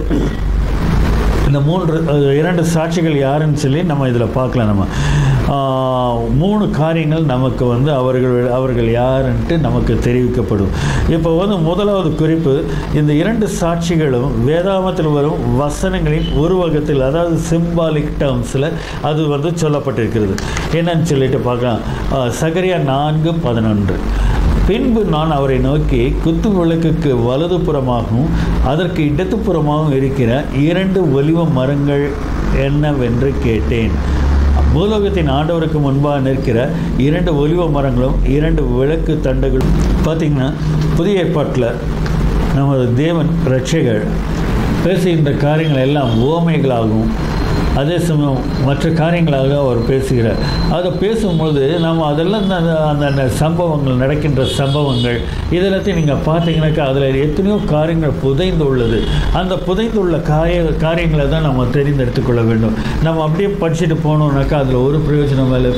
இந்த மூன்று அஹ், இரண்டு சாட்சிகள் யாருன்னு சொல்லி நம்ம இதில் பார்க்கலாம் நம்ம ஆஹ், மூணு காரியங்கள் நமக்கு வந்து அவர்கள் அவர்கள் யாருன்ட்டு நமக்கு தெரிவிக்கப்படும் இப்போ வந்து முதலாவது குறிப்பு இந்த இரண்டு சாட்சிகளும் வேதாமத்தில் வரும் வசனங்களின் உருவகத்தில் அதாவது சிம்பாலிக் டேர்ம்ஸில் அது வந்து சொல்லப்பட்டிருக்கிறது என்னன்னு சொல்லிட்டு பார்க்கலாம் ஆஹ், சகரியா நான்கு பதினொன்று பின்பு நான் அவரை நோக்கி குத்து விளக்குக்கு வலதுபுறமாகவும் அதற்கு இடதுபுறமாகவும் இருக்கிற இரண்டு ஒலிவ மரங்கள் என்னவென்று கேட்டேன் பூலோகத்தின் ஆண்டவருக்கு முன்பாக நிற்கிற இரண்டு ஒலிவ மரங்களும் இரண்டு விளக்கு தண்டுகளும் பார்த்திங்கன்னா புதிய ஏற்பாட்டில் நமது தேவன் ரட்சகர் பேசுகின்ற காரியங்கள் எல்லாம் ஓமைகளாகவும் அதே சமயம் மற்ற காரியங்களாக அவர் பேசுகிறார் அதை பேசும்பொழுது நம்ம அதெல்லாம் அந்த அந்த சம்பவங்கள் நடக்கின்ற சம்பவங்கள் இதெல்லாத்தையும் நீங்கள் பார்த்தீங்கன்னாக்கா அதில் எத்தனையோ காரியங்கள் புதைந்து உள்ளது அந்த புதைந்துள்ள காரிய காரியங்களை தான் நம்ம தெரிந்தெடுத்துக்கொள்ள வேண்டும் நம்ம அப்படியே படிச்சுட்டு போனோம்னாக்கா அதில் ஒரு பிரயோஜனம் இல்லை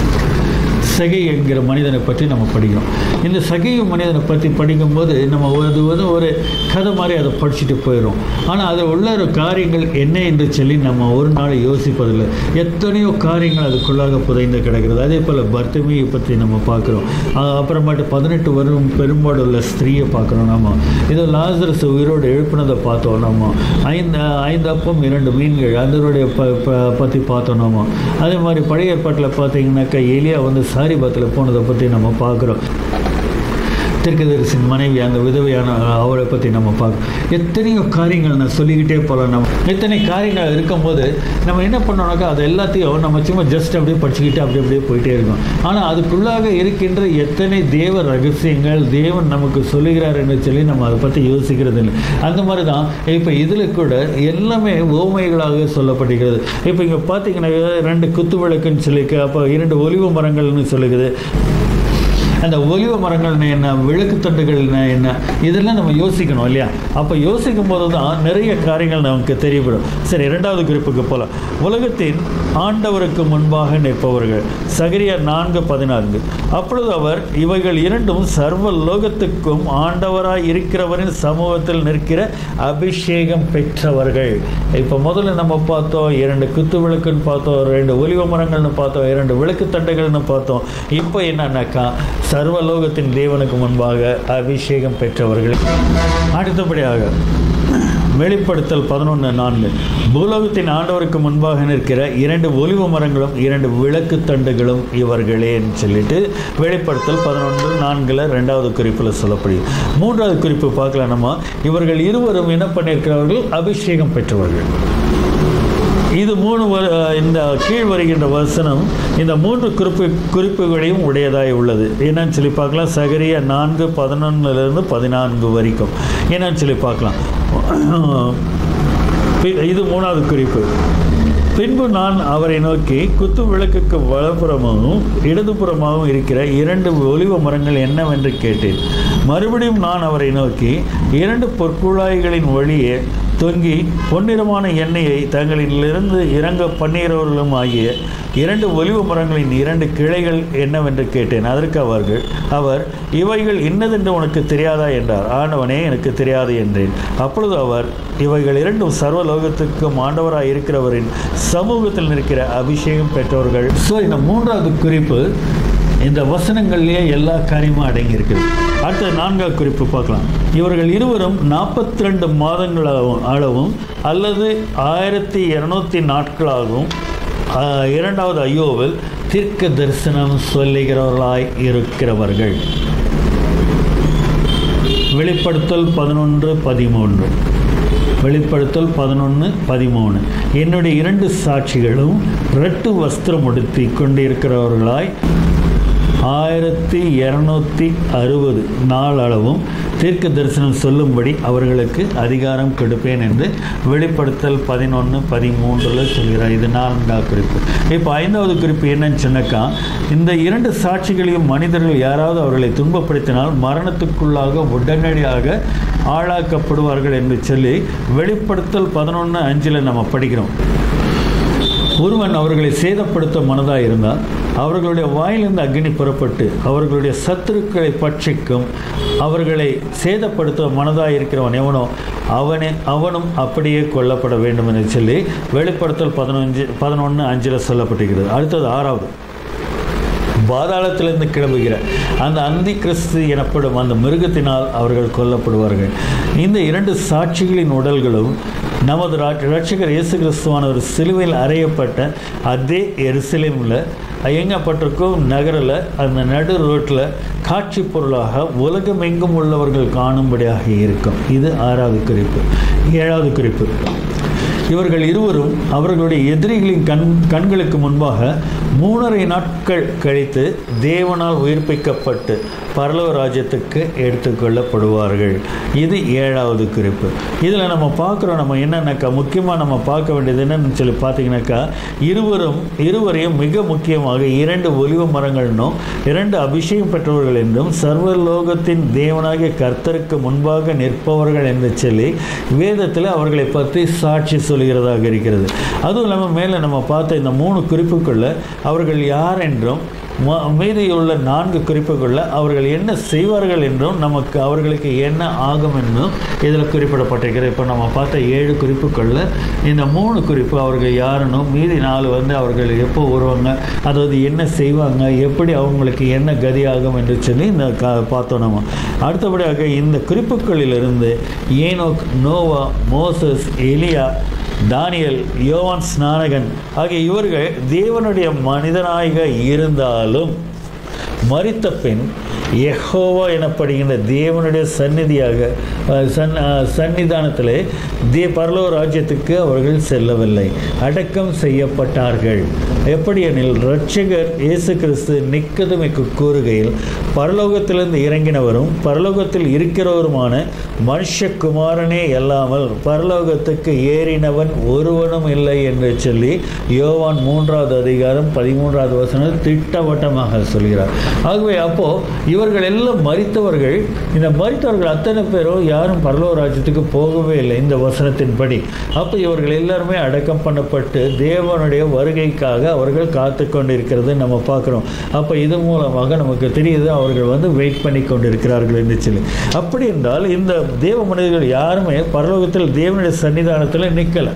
சகை என்கிற மனிதனை பற்றி நம்ம படிக்கிறோம் இந்த சகையும் மனிதனை பற்றி படிக்கும்போது நம்ம அது வந்து ஒரு கதை மாதிரி அதை படிச்சுட்டு போயிடும் ஆனால் அதில் உள்ள ஒரு காரியங்கள் என்ன என்று சொல்லி நம்ம ஒரு நாள் யோசிப்பதில்லை எத்தனையோ காரியங்கள் அதுக்குள்ளாக புதைந்து கிடக்கிறது அதே போல் பர்த்தமியை பற்றி நம்ம பார்க்குறோம் அப்புறமேட்டு பதினெட்டு வருடம் பெரும்பாடு உள்ள ஸ்திரீயை பார்க்குறோம் நம்ம இது லாசரஸ் உயிரோடு எழுப்பினதை பார்த்தோம் நம்ம ஐந்து ஐந்து அப்பம் இரண்டு மீன்கள் அதனுடைய ப ப- பற்றி பார்த்தோம் நம்ம அதே மாதிரி பழைய ஏற்பாட்டில் பார்த்தீங்கன்னாக்கா எலியா வந்து சாரிபாத்தில் போனதை பற்றி நம்ம பார்க்குறோம் திருக்கதரிசின் மனைவி அந்த விதவையான அவரை பற்றி நம்ம பார்க்கணும் எத்தனையோ காரியங்கள் நான் சொல்லிக்கிட்டே போகலாம் நம்ம எத்தனை காரியங்கள் இருக்கும்போது நம்ம என்ன பண்ணோம்னாக்கா அது எல்லாத்தையும் நம்ம சும்மா ஜஸ்ட் அப்படியே படிச்சுக்கிட்டு அப்படி அப்படியே போயிட்டே இருக்கோம் ஆனால் அதுக்குள்ளாக இருக்கின்ற எத்தனை தேவ ரகசியங்கள் தேவன் நமக்கு சொல்லுகிறார் என்று சொல்லி நம்ம அதை பற்றி யோசிக்கிறது இல்லை அந்த மாதிரி தான் இப்போ இதில் கூட எல்லாமே ஓமைகளாக சொல்லப்படுகிறது இப்போ இங்கே பார்த்தீங்கன்னா ரெண்டு குத்து விளக்குன்னு சொல்லிக்க அப்போ இரண்டு ஒலிவு மரங்கள்னு சொல்லுகிறது அந்த ஒலிவ மரங்கள்னா என்ன விளக்கு தண்டுகள்னா என்ன இதெல்லாம் நம்ம யோசிக்கணும் இல்லையா அப்போ யோசிக்கும் போது தான் நிறைய காரியங்கள் நமக்கு தெரியப்படும் சரி இரண்டாவது குறிப்புக்கு போகலாம் உலகத்தின் ஆண்டவருக்கு முன்பாக நிற்பவர்கள் சகரியா நான்கு பதினான்கு அப்பொழுது அவர் இவைகள் இரண்டும் சர்வ லோகத்துக்கும் ஆண்டவராய் இருக்கிறவரின் சமூகத்தில் நிற்கிற அபிஷேகம் பெற்றவர்கள் இப்போ முதல்ல நம்ம பார்த்தோம் இரண்டு குத்து விளக்குன்னு பார்த்தோம் ரெண்டு ஒலிவ மரங்கள்னு பார்த்தோம் இரண்டு விளக்கு தண்டுகள்னு பார்த்தோம் இப்போ என்னன்னாக்கா சர்வலோகத்தின் தேவனுக்கு முன்பாக அபிஷேகம் பெற்றவர்கள் அடுத்தபடியாக வெளிப்படுத்தல் பதினொன்று நான்கு பூலோகத்தின் ஆண்டவருக்கு முன்பாக நிற்கிற இரண்டு ஒலிவ மரங்களும் இரண்டு விளக்கு தண்டுகளும் இவர்களேன்னு சொல்லிட்டு வெளிப்படுத்தல் பதினொன்று நான்கில் ரெண்டாவது குறிப்பில் சொல்லப்படுது மூன்றாவது குறிப்பு பார்க்கலாம் நம்ம இவர்கள் இருவரும் என்ன பண்ணியிருக்கிறார்கள் அபிஷேகம் பெற்றவர்கள் இது மூணு வ- இந்த கீழ் வருகின்ற வசனம் இந்த மூன்று குறிப்பு குறிப்புகளையும் உடையதாய் உள்ளது என்னன்னு சொல்லி பார்க்கலாம் சகரியா நான்கு பதினொன்னுலேருந்து பதினான்கு வரைக்கும் என்னன்னு சொல்லி பார்க்கலாம் பி- இது மூணாவது குறிப்பு பின்பு நான் அவரை நோக்கி குத்து விளக்குக்கு வலப்புறமாகவும் இடதுபுறமாகவும் இருக்கிற இரண்டு ஒலிவ மரங்கள் என்னவென்று கேட்டேன் மறுபடியும் நான் அவரை நோக்கி இரண்டு பொற்குழாய்களின் வழியே தொங்கி பொன்னிறமான எண்ணெயை தங்களிலிருந்து இறங்க பண்ணுகிறவர்களும் ஆகிய இரண்டு ஒலிவ மரங்களின் இரண்டு கிளைகள் என்னவென்று கேட்டேன் அதற்கு அவர்கள் அவர் இவைகள் இன்னதென்று உனக்கு தெரியாதா என்றார் ஆண்டவனே எனக்கு தெரியாது என்றேன் அப்பொழுது அவர் இவைகள் இரண்டும் சர்வலோகத்துக்கும் ஆண்டவராய் இருக்கிறவரின் சமூகத்தில் நிற்கிற அபிஷேகம் பெற்றவர்கள் ஸோ இந்த மூன்றாவது குறிப்பு இந்த வசனங்கள்லேயே எல்லா காரியமும் அடங்கி இருக்குது அடுத்த நான்காவது குறிப்பு பார்க்கலாம் இவர்கள் இருவரும் நாற்பத்தி ரெண்டு மாதங்களாகவும் அளவும் அல்லது ஆயிரத்தி இரநூத்தி நாட்களாகவும் ஆஹ், இரண்டாவது ஐயோவில் தீர்க்க தரிசனம் சொல்லுகிறவர்களாய் இருக்கிறவர்கள் வெளிப்படுத்தல் பதினொன்று பதிமூன்று வெளிப்படுத்தல் பதினொன்று பதிமூணு என்னுடைய இரண்டு சாட்சிகளும் ரெட்டு வஸ்திரம் உடுத்தி கொண்டிருக்கிறவர்களாய் ஆயிரத்தி இரநூத்தி அறுபது நாள் அளவும் தீர்க்க தரிசனம் சொல்லும்படி அவர்களுக்கு அதிகாரம் கொடுப்பேன் என்று வெளிப்படுத்தல் பதினொன்று பதிமூன்றில் சொல்கிறார் இது நான்காவது குறிப்பு இப்போ ஐந்தாவது குறிப்பு என்னன்னு சொன்னாக்கா இந்த இரண்டு சாட்சிகளையும் மனிதர்கள் யாராவது அவர்களை துன்பப்படுத்தினால் மரணத்துக்குள்ளாக உடனடியாக ஆளாக்கப்படுவார்கள் என்று சொல்லி வெளிப்படுத்தல் பதினொன்று அஞ்சில் நம்ம படிக்கிறோம் ஒருவன் அவர்களை சேதப்படுத்த மனதாக இருந்தால் அவர்களுடைய வாயிலிருந்து அக்னி புறப்பட்டு அவர்களுடைய சத்துருக்களை பட்சிக்கும் அவர்களை சேதப்படுத்த மனதாக இருக்கிறவன் எவனோ அவனே அவனும் அப்படியே கொல்லப்பட வேண்டும் என்று சொல்லி வெளிப்படுத்தல் பதினஞ்சு பதினொன்று அஞ்சில் சொல்லப்பட்டிருக்கிறது அடுத்தது ஆறாவது பாதாளத்திலிருந்து கிளம்புகிற அந்த அந்தி கிறிஸ்து எனப்படும் அந்த மிருகத்தினால் அவர்கள் கொல்லப்படுவார்கள் இந்த இரண்டு சாட்சிகளின் உடல்களும் நமது ரா- இரட்சகர் இயேசு கிறிஸ்துவானவர் சிலுவையில் அறையப்பட்ட அதே எருசலேமில் ஐயங்கப்பட்டிருக்கும் நகரில் அந்த நடு ரோட்டில் காட்சி பொருளாக உலகமெங்கும் உள்ளவர்கள் காணும்படியாக இருக்கும் இது ஆறாவது குறிப்பு ஏழாவது குறிப்பு இவர்கள் இருவரும் அவர்களுடைய எதிரிகளின் கண் கண்களுக்கு முன்பாக மூணரை நாட்கள் கழித்து தேவனால் உயிர்ப்பிக்கப்பட்டு பரலவ ராஜ்யத்துக்கு எடுத்துக்கொள்ளப்படுவார்கள் இது ஏழாவது குறிப்பு இதில் நம்ம பார்க்குறோம் நம்ம என்னன்னாக்கா முக்கியமாக நம்ம பார்க்க வேண்டியது என்னன்னு சொல்லி பார்த்தீங்கன்னாக்கா இருவரும் இருவரையும் மிக முக்கியமாக இரண்டு ஒலிவ மரங்கள்னும் இரண்டு அபிஷேகம் பெற்றவர்கள் என்றும் சர்வலோகத்தின் தேவனாகிய கர்த்தருக்கு முன்பாக நிற்பவர்கள் என்று சொல்லி வேதத்தில் அவர்களை பற்றி சாட்சி சொல்கிறதாக இருக்கிறது அதுவும் இல்லாமல் மேலே நம்ம பார்த்த இந்த மூணு குறிப்புக்குள்ள அவர்கள் யார் என்றும் ம- மீதியுள்ள நான்கு குறிப்புக்குள்ள அவர்கள் என்ன செய்வார்கள் என்றும் நமக்கு அவர்களுக்கு என்ன ஆகும் என்றும் இதில் குறிப்பிடப்பட்டிருக்கிறது இப்போ நம்ம பார்த்த ஏழு குறிப்புக்குள்ள இந்த மூணு குறிப்பு அவர்கள் யாருன்னும் மீதி நாலு வந்து அவர்கள் எப்போ வருவாங்க அதாவது என்ன செய்வாங்க எப்படி அவங்களுக்கு என்ன கதி ஆகும் என்று சொல்லி இந்த கா பார்த்தோம் நம்ம அடுத்தபடியாக இந்த குறிப்புகளிலிருந்து ஏனோக் நோவா மோசஸ் எலியா தானியல் யோவான் ஸ்நானகன் ஆகிய இவர்கள் தேவனுடைய மனிதனாக இருந்தாலும் மரித்த பின் யெகோவா எனப்படுகின்ற தேவனுடைய சந்நிதியாக அஹ், சன் அஹ், சந்நிதானத்திலே தே பரலோக ராஜ்யத்துக்கு அவர்கள் செல்லவில்லை அடக்கம் செய்யப்பட்டார்கள் எப்படி எனில் இரட்சகர் இயேசு கிறிஸ்து நிக்கதுமைக்கு கூறுகையில் பரலோகத்திலிருந்து இறங்கினவரும் பரலோகத்தில் இருக்கிறவருமான மனுஷகுமாரனே அல்லாமல் பரலோகத்துக்கு ஏறினவன் ஒருவனும் இல்லை என்று சொல்லி யோவான் மூன்றாவது அதிகாரம் பதிமூன்றாவது வசனம் திட்டவட்டமாக சொல்கிறார் ஆகவே அப்போ இவர்கள் எல்லாம் மரித்தவர்கள் இந்த மரித்தவர்கள் அத்தனை பேரும் யாரும் பரலோக ராஜ்யத்துக்கு போகவே இல்லை இந்த வசனத்தின்படி அப்போ இவர்கள் எல்லாருமே அடக்கம் பண்ணப்பட்டு தேவனுடைய வருகைக்காக அவர்கள் காத்து கொண்டிருக்கிறது நம்ம பார்க்குறோம் அப்போ இது மூலமாக நமக்கு தெரியுது அவர்கள் வந்து வெயிட் பண்ணி கொண்டிருக்கிறார்கள் என்று சொல்லி அப்படி என்றால் இந்த தேவ மனிதர்கள் யாருமே பரலோகத்தில் தேவனுடைய சன்னிதானத்தில் நிற்கலை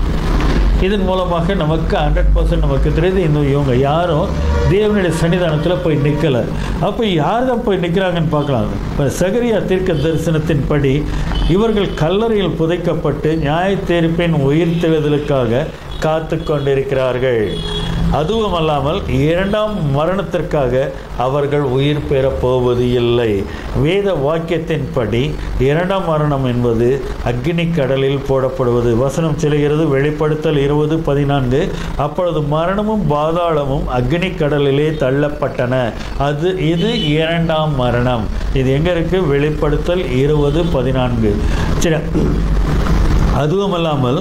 இதன் மூலமாக நமக்கு ஹண்ட்ரட் பர்சன்ட் நமக்கு தெரியுது இந்த இவங்க யாரும் தேவனுடைய சன்னிதானத்தில் போய் நிற்கலை அப்போ யார் தான் போய் நிற்கிறாங்கன்னு பார்க்கலாம் இப்போ சகரியா தீர்க்க தரிசனத்தின்படி இவர்கள் கல்லறையில் புதைக்கப்பட்டு நியாய தீர்ப்பின் உயிர்த்தெழுதலுக்காக காத்து கொண்டிருக்கிறார்கள் அதுவும் அல்லாமல் இரண்டாம் மரணத்திற்காக அவர்கள் உயிர் பெறப் போவது இல்லை வேத வாக்கியத்தின்படி இரண்டாம் மரணம் என்பது அக்னி கடலில் போடப்படுவது வசனம் சொல்கிறது வெளிப்படுத்தல் இருபது பதினான்கு அப்பொழுது மரணமும் பாதாளமும் அக்னி கடலிலே தள்ளப்பட்டன அது இது இரண்டாம் மரணம் இது எங்க இருக்கு வெளிப்படுத்தல் இருபது பதினான்கு சரி அதுவும் அல்லாமல்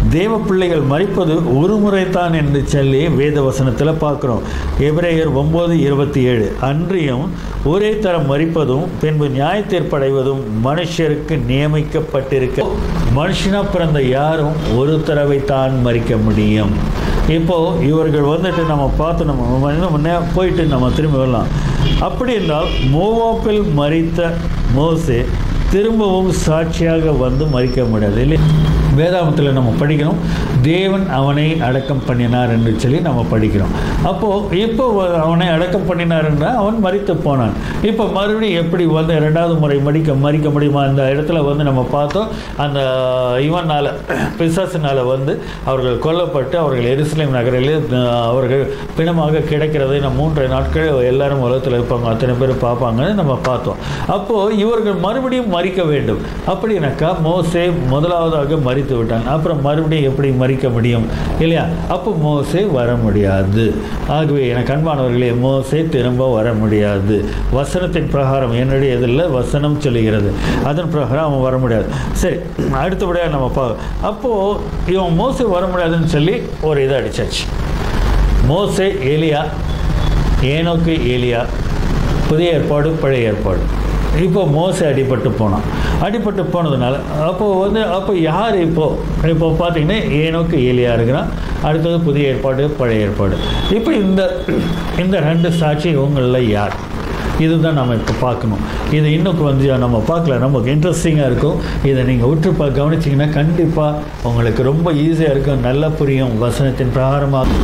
தேவ பிள்ளைகள் மறிப்பது ஒரு முறைதான் என்று சொல்லி வேத வசனத்தில் பார்க்குறோம் எபிரேயர் ஒம்பது இருபத்தி ஏழு அன்றியும் ஒரே தரம் மறிப்பதும் பின்பு நியாய தீர்ப்படைவதும் மனுஷருக்கு நியமிக்கப்பட்டிருக்க மனுஷனா பிறந்த யாரும் ஒரு தடவை தான் மறிக்க முடியும் இப்போ இவர்கள் வந்துட்டு நம்ம பார்த்து நம்ம இன்னும் முன்னே போயிட்டு நம்ம திரும்பி வரலாம் அப்படி என்றால் மோவாப்பில் மறித்த மோசே திரும்பவும் சாட்சியாக வந்து மறிக்க முடியாது இல்லை வேதாமத்தில் நம்ம படிக்கிறோம் தேவன் அவனை அடக்கம் பண்ணினார் என்று சொல்லி நம்ம படிக்கிறோம் அப்போது இப்போ அவனை அடக்கம் பண்ணினார் என்றால் அவன் மறித்து போனான் இப்போ மறுபடியும் எப்படி வந்து ரெண்டாவது முறை மடிக்க மறிக்க முடியுமா அந்த இடத்துல வந்து நம்ம பார்த்தோம் அந்த இவனால் பிசாசினால் வந்து அவர்கள் கொல்லப்பட்டு அவர்கள் எருசலேம் நகரில் அஹ், அவர்கள் பிணமாக கிடைக்கிறதை நம்ம மூன்று நாட்கள் எல்லாரும் உலகத்தில் இருப்பாங்க அத்தனை பேர் பார்ப்பாங்கன்னு நம்ம பார்த்தோம் அப்போது இவர்கள் மறுபடியும் மறிக்க வேண்டும் அப்படின்னாக்கா மோசே முதலாவதாக மறித்து விட்டான் அப்புறம் மறுபடியும் எப்படி மறிக்க முடியும் இல்லையா அப்போ மோசே வர முடியாது ஆகவே எனக்கு அன்பானவர்களே மோசே திரும்ப வர முடியாது வசனத்தின் பிரகாரம் என்னுடைய இதில் வசனம் சொல்லுகிறது அதன் பிரகாரம் அவன் வர முடியாது சரி அடுத்தபடியாக நம்ம பா அப்போது இவன் மோசே வர முடியாதுன்னு சொல்லி ஒரு இதை அடிச்சாச்சு மோசே ஏலியா ஏனோக்கு ஏலியா புதிய ஏற்பாடு பழைய ஏற்பாடு இப்போ மோசே அடிபட்டு போனான் அடிபட்டு போனதுனால அப்போ வந்து அப்போ யார் இப்போ இப்போ பார்த்தீங்கன்னா ஏனோக்கு ஏலியா இருக்கிறான் அடுத்தது புதிய ஏற்பாடு பழைய ஏற்பாடு இப்போ இந்த இந்த ரெண்டு சாட்சி இவங்களில் யார் இதுதான் நம்ம இப்போ பார்க்கணும் இது இன்னும் கொஞ்சம் நம்ம பார்க்கல நமக்கு இன்ட்ரெஸ்டிங்காக இருக்கும் இதை நீங்கள் உற்று பா கவனிச்சிங்கன்னா கண்டிப்பாக உங்களுக்கு ரொம்ப ஈஸியாக இருக்கும் நல்லா புரியும் வசனத்தின் பிரகாரமாக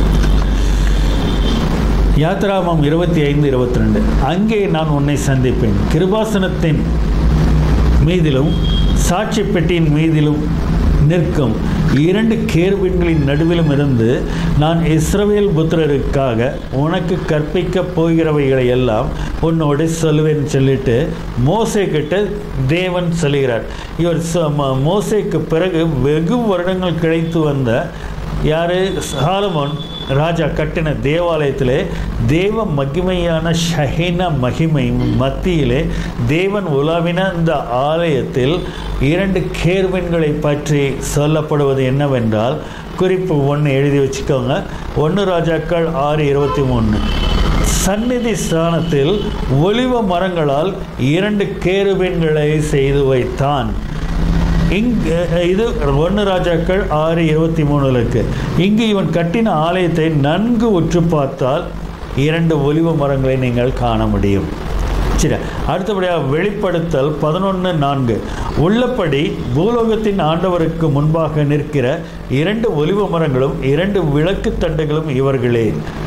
யாத்ராமம் இருபத்தி ஐந்து இருபத்தி ரெண்டு அங்கே நான் உன்னை சந்திப்பேன் கிருபாசனத்தின் மீதிலும் சாட்சி பெட்டியின் மீதிலும் நிற்கும் இரண்டு கேர்வின்களின் நடுவிலும் இருந்து நான் இஸ்ரவேல் புத்திரருக்காக உனக்கு கற்பிக்கப் போகிறவைகளை எல்லாம் உன்னோடு சொல்லுவேன் சொல்லிட்டு மோசே கிட்ட தேவன் சொல்லுகிறார் இவர் ச- ம- மோசேக்கு பிறகு வெகு வருடங்கள் கிடைத்து வந்த யாரு சாலமோன் ராஜா கட்டின தேவாலயத்திலே தேவ மகிமையான ஷஹீன மகிமை மத்தியிலே தேவன் உலாவின இந்த ஆலயத்தில் இரண்டு கேர்வின்களை பற்றி சொல்லப்படுவது என்னவென்றால் குறிப்பு ஒன்று எழுதி வச்சுக்கோங்க ஒன்று ராஜாக்கள் ஆறு இருபத்தி மூணு சந்நிதி ஸ்தானத்தில் ஒலிவ மரங்களால் இரண்டு கேருபீன்களை செய்து வைத்தான் இங்கு இது ஒன்று ராஜாக்கள் ஆறு இருபத்தி மூணுல இருக்கு இங்கு இவன் கட்டின ஆலயத்தை நன்கு உற்று பார்த்தால் இரண்டு ஒலிவ மரங்களை நீங்கள் காண முடியும் சரி அடுத்தபடியாக வெளிப்படுத்தல் பதினொன்று நான்கு உள்ளபடி பூலோகத்தின் ஆண்டவருக்கு முன்பாக நிற்கிற இரண்டு ஒலிவ மரங்களும் இரண்டு விளக்கு தண்டுகளும் இவர்களே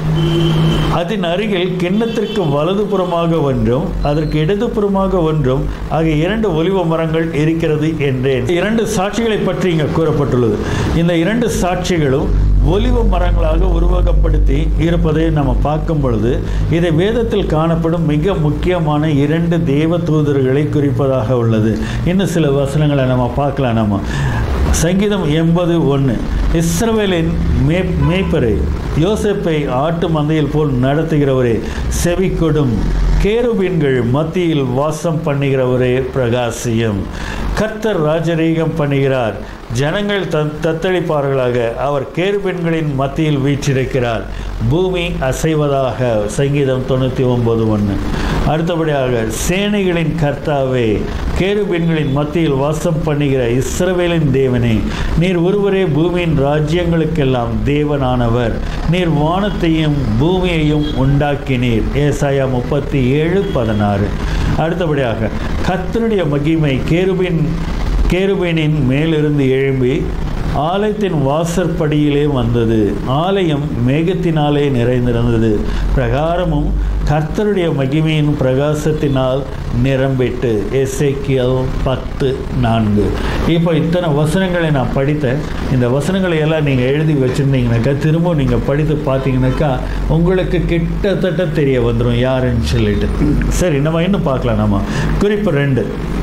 அதன் அருகில் கிண்ணத்திற்கு வலதுபுறமாக ஒன்றும் அதற்கு இடதுபுறமாக ஒன்றும் ஆகிய இரண்டு ஒலிவ மரங்கள் இருக்கிறது என்றேன் இரண்டு சாட்சிகளை பற்றி இங்கே கூறப்பட்டுள்ளது இந்த இரண்டு சாட்சிகளும் ஒலிவ மரங்களாக உருவகப்படுத்தி இருப்பதை நம்ம பார்க்கும் பொழுது இதை வேதத்தில் காணப்படும் மிக முக்கியமான இரண்டு தேவ தூதர்களை குறிப்பதாக உள்ளது இன்னும் சில வசனங்களை நம்ம பார்க்கலாம் நம்ம சங்கீதம் எண்பது ஒன்று இஸ்ரவேலின் மே மேய்ப்பரை யோசேப்பை ஆட்டு மந்தையில் போல் நடத்துகிறவரே செவி கொடும் கேருபீன்கள் மத்தியில் வாசம் பண்ணுகிறவரே பிரகாசியம் கர்த்தர் ராஜரீகம் பண்ணுகிறார் ஜனங்கள் த தத்தளிப்பார்களாக அவர் கேருபெண்களின் மத்தியில் வீற்றிருக்கிறார் பூமி அசைவதாக சங்கீதம் தொண்ணூற்றி ஒன்பது ஒன்று அடுத்தபடியாக சேனைகளின் கர்த்தாவே கேருபெண்களின் மத்தியில் வாசம் பண்ணுகிற இஸ்ரவேலின் தேவனே நீர் ஒருவரே பூமியின் ராஜ்யங்களுக்கெல்லாம் தேவனானவர் நீர் வானத்தையும் பூமியையும் உண்டாக்கினீர் ஏசாயா முப்பத்தி ஏழு பதினாறு அடுத்தபடியாக கர்த்தருடைய மகிமை கேருபின் கேருபீனின் மேலிருந்து எழும்பி ஆலயத்தின் வாசற்படியிலே வந்தது ஆலயம் மேகத்தினாலே நிறைந்திருந்தது பிரகாரமும் கர்த்தருடைய மகிமையின் பிரகாசத்தினால் நிரம்பிட்டு எஸ்ஐக்கியல் பத்து நான்கு இப்போ இத்தனை வசனங்களை நான் படித்தேன் இந்த வசனங்களை எல்லாம் நீங்கள் எழுதி வச்சுருந்தீங்கனாக்கா திரும்ப நீங்கள் படித்து பார்த்தீங்கன்னாக்கா உங்களுக்கு கிட்டத்தட்ட தெரிய வந்துடும் யாருன்னு சொல்லிட்டு சரி நம்ம இன்னும் பார்க்கலாம் நம்ம குறிப்பு ரெண்டு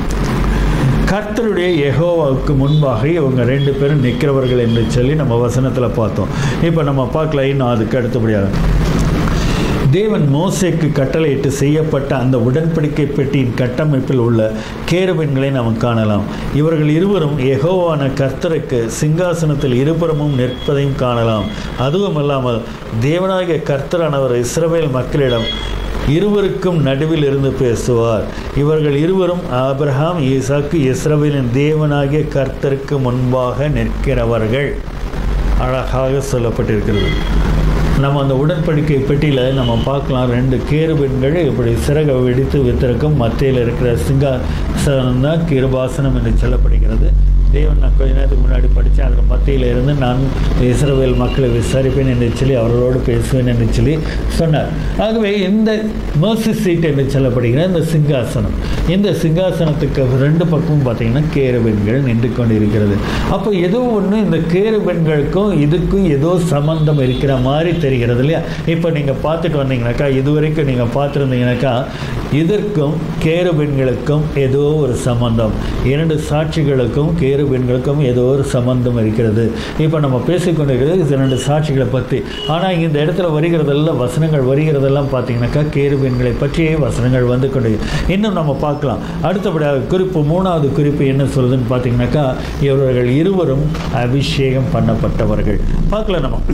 கர்த்தருடைய யெகோவாவுக்கு முன்பாக இவங்க ரெண்டு பேரும் நிற்கிறவர்கள் என்று சொல்லி நம்ம வசனத்தில் பார்த்தோம் இப்போ நம்ம பார்க்கலாம் இன்னும் அதுக்கு அடுத்தபடியாக தேவன் மோசேக்கு கட்டளையிட்டு செய்யப்பட்ட அந்த உடன்படிக்கை பெட்டியின் கட்டமைப்பில் உள்ள கேருபெண்களை நாம் காணலாம் இவர்கள் இருவரும் எகோவான கர்த்தருக்கு சிங்காசனத்தில் இருபுறமும் நிற்பதையும் காணலாம் அதுவும் இல்லாமல் தேவனாகிய கர்த்தரானவர் இஸ்ரவேல் மக்களிடம் இருவருக்கும் நடுவில் இருந்து பேசுவார் இவர்கள் இருவரும் ஆபிரகாம் ஈசாக்கு இஸ்ரவேலின் தேவனாகிய கர்த்தருக்கு முன்பாக நிற்கிறவர்கள் அழகாக சொல்லப்பட்டிருக்கிறது நம்ம அந்த உடன்படிக்கை பெட்டியில் நம்ம பார்க்கலாம் ரெண்டு கேருபெண்கள் இப்படி சிறக வெடித்து வித்திருக்கும் மத்தியில் இருக்கிற சிங்காசனம் தான் கிருபாசனம் என்று சொல்லப்படுகிறது தேவன் நான் கொஞ்ச நேரத்துக்கு முன்னாடி படித்தேன் அதில் மத்தியில் இருந்து நான் இஸ்ரவேல் மக்களை விசாரிப்பேன் என்று சொல்லி அவர்களோடு பேசுவேன் என்று சொல்லி சொன்னார் ஆகவே இந்த மர்சி சீட் என்று சொல்லப்படுகிற இந்த சிங்காசனம் இந்த சிங்காசனத்துக்கு ரெண்டு பக்கமும் பார்த்தீங்கன்னா கேருபெண்கள் நின்று கொண்டு இருக்கிறது அப்போ ஏதோ ஒன்று இந்த கேருபெண்களுக்கும் இதுக்கும் ஏதோ சம்பந்தம் இருக்கிற மாதிரி தெரிகிறது இல்லையா இப்போ நீங்கள் பார்த்துட்டு வந்தீங்கன்னாக்கா இதுவரைக்கும் நீங்கள் பார்த்துருந்தீங்கன்னாக்கா இதற்கும் கேருபெண்களுக்கும் ஏதோ ஒரு சம்பந்தம் இரண்டு சாட்சிகளுக்கும் கேருபெண்களுக்கும் ஏதோ ஒரு சம்பந்தம் இருக்கிறது இப்போ நம்ம பேசிக்கொண்டிருக்கிறது இது ரெண்டு சாட்சிகளை பற்றி ஆனால் இந்த இடத்துல வருகிறதெல்லாம் வசனங்கள் வருகிறதெல்லாம் பார்த்தீங்கன்னாக்கா கேருபெண்களை பற்றியே வசனங்கள் வந்து கொண்டு இன்னும் நம்ம பார்க்கலாம் அடுத்தபடியாக குறிப்பு மூணாவது குறிப்பு என்ன சொல்லுதுன்னு பார்த்தீங்கன்னாக்கா இவர்கள் இருவரும் அபிஷேகம் பண்ணப்பட்டவர்கள் பார்க்கலாம் நம்ம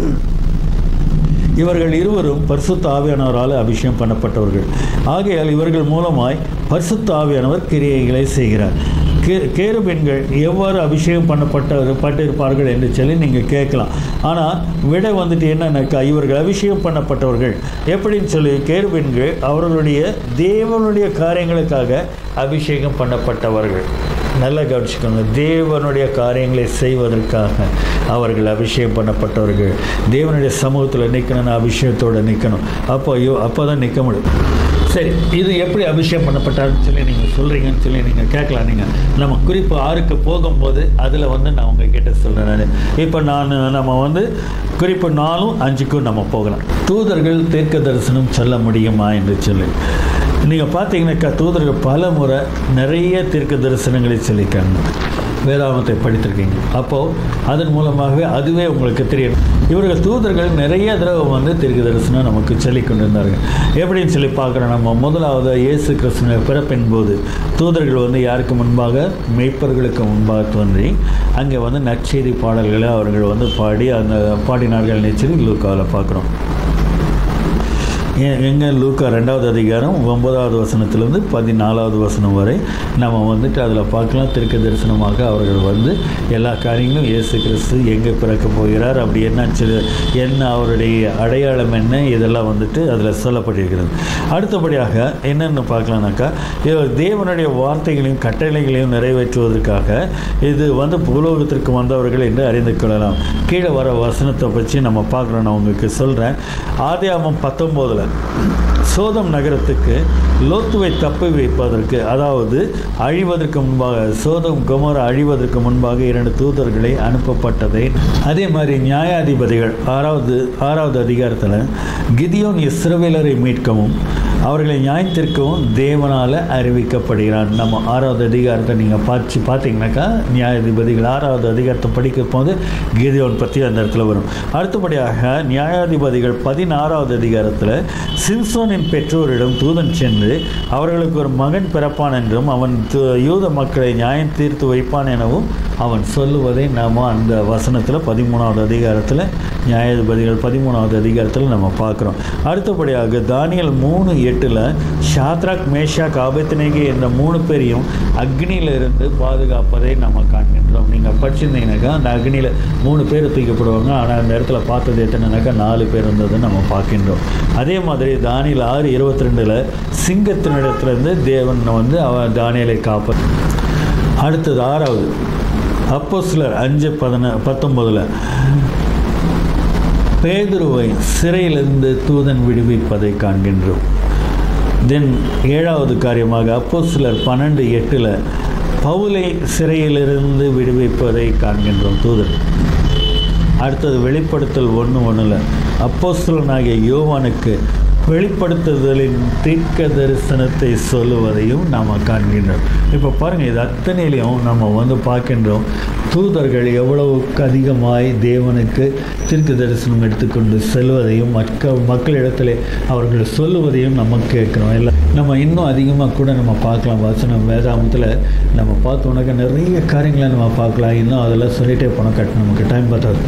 இவர்கள் இருவரும் பரிசுத்த ஆவியானவரால் அபிஷேகம் பண்ணப்பட்டவர்கள் ஆகையால் இவர்கள் மூலமாய் பரிசுத்த ஆவியானவர் கிரியைகளை செய்கிறார் கே கேருபெண்கள் எவ்வாறு அபிஷேகம் பண்ணப்பட்ட பட்டிருப்பார்கள் என்று சொல்லி நீங்கள் கேட்கலாம் ஆனால் விட வந்துட்டு என்னன்னாக்கா இவர்கள் அபிஷேகம் பண்ணப்பட்டவர்கள் எப்படின்னு சொல்லி கேருபெண்கள் அவர்களுடைய தேவனுடைய காரியங்களுக்காக அபிஷேகம் பண்ணப்பட்டவர்கள் நல்லா கவனிச்சுக்கோங்க தேவனுடைய காரியங்களை செய்வதற்காக அவர்கள் அபிஷேகம் பண்ணப்பட்டவர்கள் தேவனுடைய சமூகத்தில் நிற்கணும்னு அபிஷேகத்தோடு நிற்கணும் அப்போ ஐயோ அப்போ தான் நிற்க முடியும் சரி இது எப்படி அபிஷேகம் பண்ணப்பட்டாருன்னு சொல்லி நீங்கள் சொல்கிறீங்கன்னு சொல்லி நீங்கள் கேட்கலாம் நீங்கள் நம்ம குறிப்பு ஆறுக்கு போகும்போது அதில் வந்து நான் உங்ககிட்ட சொல்கிறேன் நான் இப்போ நான் நம்ம வந்து குறிப்பு நாலும் அஞ்சுக்கும் நம்ம போகலாம் தூதர்கள் தீர்க்க தரிசனம் சொல்ல முடியுமா என்று சொல்லி நீங்கள் பார்த்தீங்கன்னாக்கா தூதர்கள் பல முறை நிறைய தீர்க்க தரிசனங்களை சொல்லியிருக்காங்க வேதாகமத்தை படித்திருக்கீங்க அப்போது அதன் மூலமாகவே அதுவே உங்களுக்கு தெரியும் இவர்கள் தூதர்கள் நிறைய தடவை வந்து தீர்க்க தரிசனம் நமக்கு சொல்லிக் கொண்டிருந்தார்கள் எப்படின்னு சொல்லி பார்க்குறோம் நம்ம முதலாவது இயேசு கிறிஸ்துவ பிறப்பின் போது தூதர்கள் வந்து யாருக்கு முன்பாக மெய்ப்பர்களுக்கு முன்பாக தோன்றி அங்கே வந்து நற்செய்தி பாடல்களை அவர்கள் வந்து பாடி அந்த பாடினார்கள் நிச்சயம் லூக்காவில் பார்க்குறோம் எங்கே லூக்கா ரெண்டாவது அதிகாரம் ஒன்பதாவது வசனத்திலேருந்து பதினாலாவது வசனம் வரை நம்ம வந்துட்டு அதில் பார்க்கலாம் திருக்க தரிசனமாக அவர்கள் வந்து எல்லா காரியங்களும் இயேசு கிறிஸ்து எங்கே பிறக்க போகிறார் அப்படி என்ன சொல்லி என்ன அவருடைய அடையாளம் என்ன இதெல்லாம் வந்துட்டு அதில் சொல்லப்பட்டிருக்கிறது அடுத்தபடியாக என்னென்னு பார்க்கலாம்னாக்கா இவர் தேவனுடைய வார்த்தைகளையும் கட்டளைகளையும் நிறைவேற்றுவதற்காக இது வந்து பூலோகத்திற்கு வந்தவர்கள் என்று அறிந்து கொள்ளலாம் கீழே வர வசனத்தை பற்றி நம்ம பார்க்குறோம் நான் உங்களுக்கு சொல்கிறேன் ஆதியாமம் பத்தொம்போதில் சோதம் நகரத்துக்கு லோத்துவை தப்பி வைப்பதற்கு அதாவது அழிவதற்கு முன்பாக சோதம் குமர அழிவதற்கு முன்பாக இரண்டு தூதர்களை அனுப்பப்பட்டதை அதே மாதிரி நியாயாதிபதிகள் ஆறாவது ஆறாவது அதிகாரத்தில் கிதியோன் இஸ்ரவேலரை மீட்கவும் அவர்களை நியாயத்திற்கவும் தேவனால் அறிவிக்கப்படுகிறான் நம்ம ஆறாவது அதிகாரத்தை நீங்கள் பார்த்து பார்த்தீங்கன்னாக்கா நியாயாதிபதிகள் ஆறாவது அதிகாரத்தை படிக்கும் போது கீதியோன் பற்றி அந்த இடத்துல வரும் அடுத்தபடியாக நியாயாதிபதிகள் பதினாறாவது அதிகாரத்தில் சிம்சோனின் பெற்றோரிடம் தூதன் சென்று அவர்களுக்கு ஒரு மகன் பிறப்பான் என்றும் அவன் யூத மக்களை நியாயம் தீர்த்து வைப்பான் எனவும் அவன் சொல்லுவதை நாம் அந்த வசனத்தில் பதிமூணாவது அதிகாரத்தில் நியாயாதிபதிகள் பதிமூணாவது அதிகாரத்தில் நம்ம பார்க்குறோம் அடுத்தபடியாக தானியல் மூணு எட்டில் ஷாத்ராக் மேஷாக் ஆபத்தினேகி என்ற மூணு பேரையும் அக்னியிலிருந்து பாதுகாப்பதை நம்ம காண்கின்றோம் நீங்கள் படிச்சிருந்தீங்கன்னாக்கா அந்த அக்னியில் மூணு பேர் தூக்கப்படுவாங்க ஆனால் அந்த இடத்துல பார்த்தது எத்தனைனாக்கா நாலு பேர் இருந்ததை நம்ம பார்க்கின்றோம் அதே மாதிரி தானியல் ஆறு இருபத்தி ரெண்டில் சிங்கத்தினிடத்துலேருந்து தேவன் வந்து அவன் தானியலை காப்ப அடுத்தது ஆறாவது அப்போ சிலர் அஞ்சு பதின பத்தொம்போதில் பேதுருவை சிறையிலிருந்து தூதன் விடுவிப்பதை காண்கின்றோம் தென் ஏழாவது காரியமாக அப்போ சிலர் பன்னெண்டு எட்டில் பவுலை சிறையிலிருந்து விடுவிப்பதை காண்கின்றோம் தூதன் அடுத்தது வெளிப்படுத்தல் ஒன்று ஒன்றில் அப்போஸ்தலனாகிய யோவானுக்கு வெளிப்படுத்துதலின் தீர்க்க தரிசனத்தை சொல்லுவதையும் நாம் காண்கின்றோம் இப்போ பாருங்கள் இது அத்தனையிலையும் நம்ம வந்து பார்க்கின்றோம் தூதர்கள் எவ்வளவுக்கு அதிகமாய் தேவனுக்கு தீர்க்க தரிசனம் எடுத்துக்கொண்டு செல்வதையும் மக்க மக்களிடத்திலே அவர்கள் சொல்லுவதையும் நம்ம கேட்குறோம் இல்லை நம்ம இன்னும் அதிகமாக கூட நம்ம பார்க்கலாம் வசனம் வேதாமத்தில் நம்ம பார்த்தோன்னாக்கா நிறைய காரியங்களை நம்ம பார்க்கலாம் இன்னும் அதெல்லாம் சொல்லிகிட்டே போனோம் கட் நமக்கு டைம் பார்த்தாது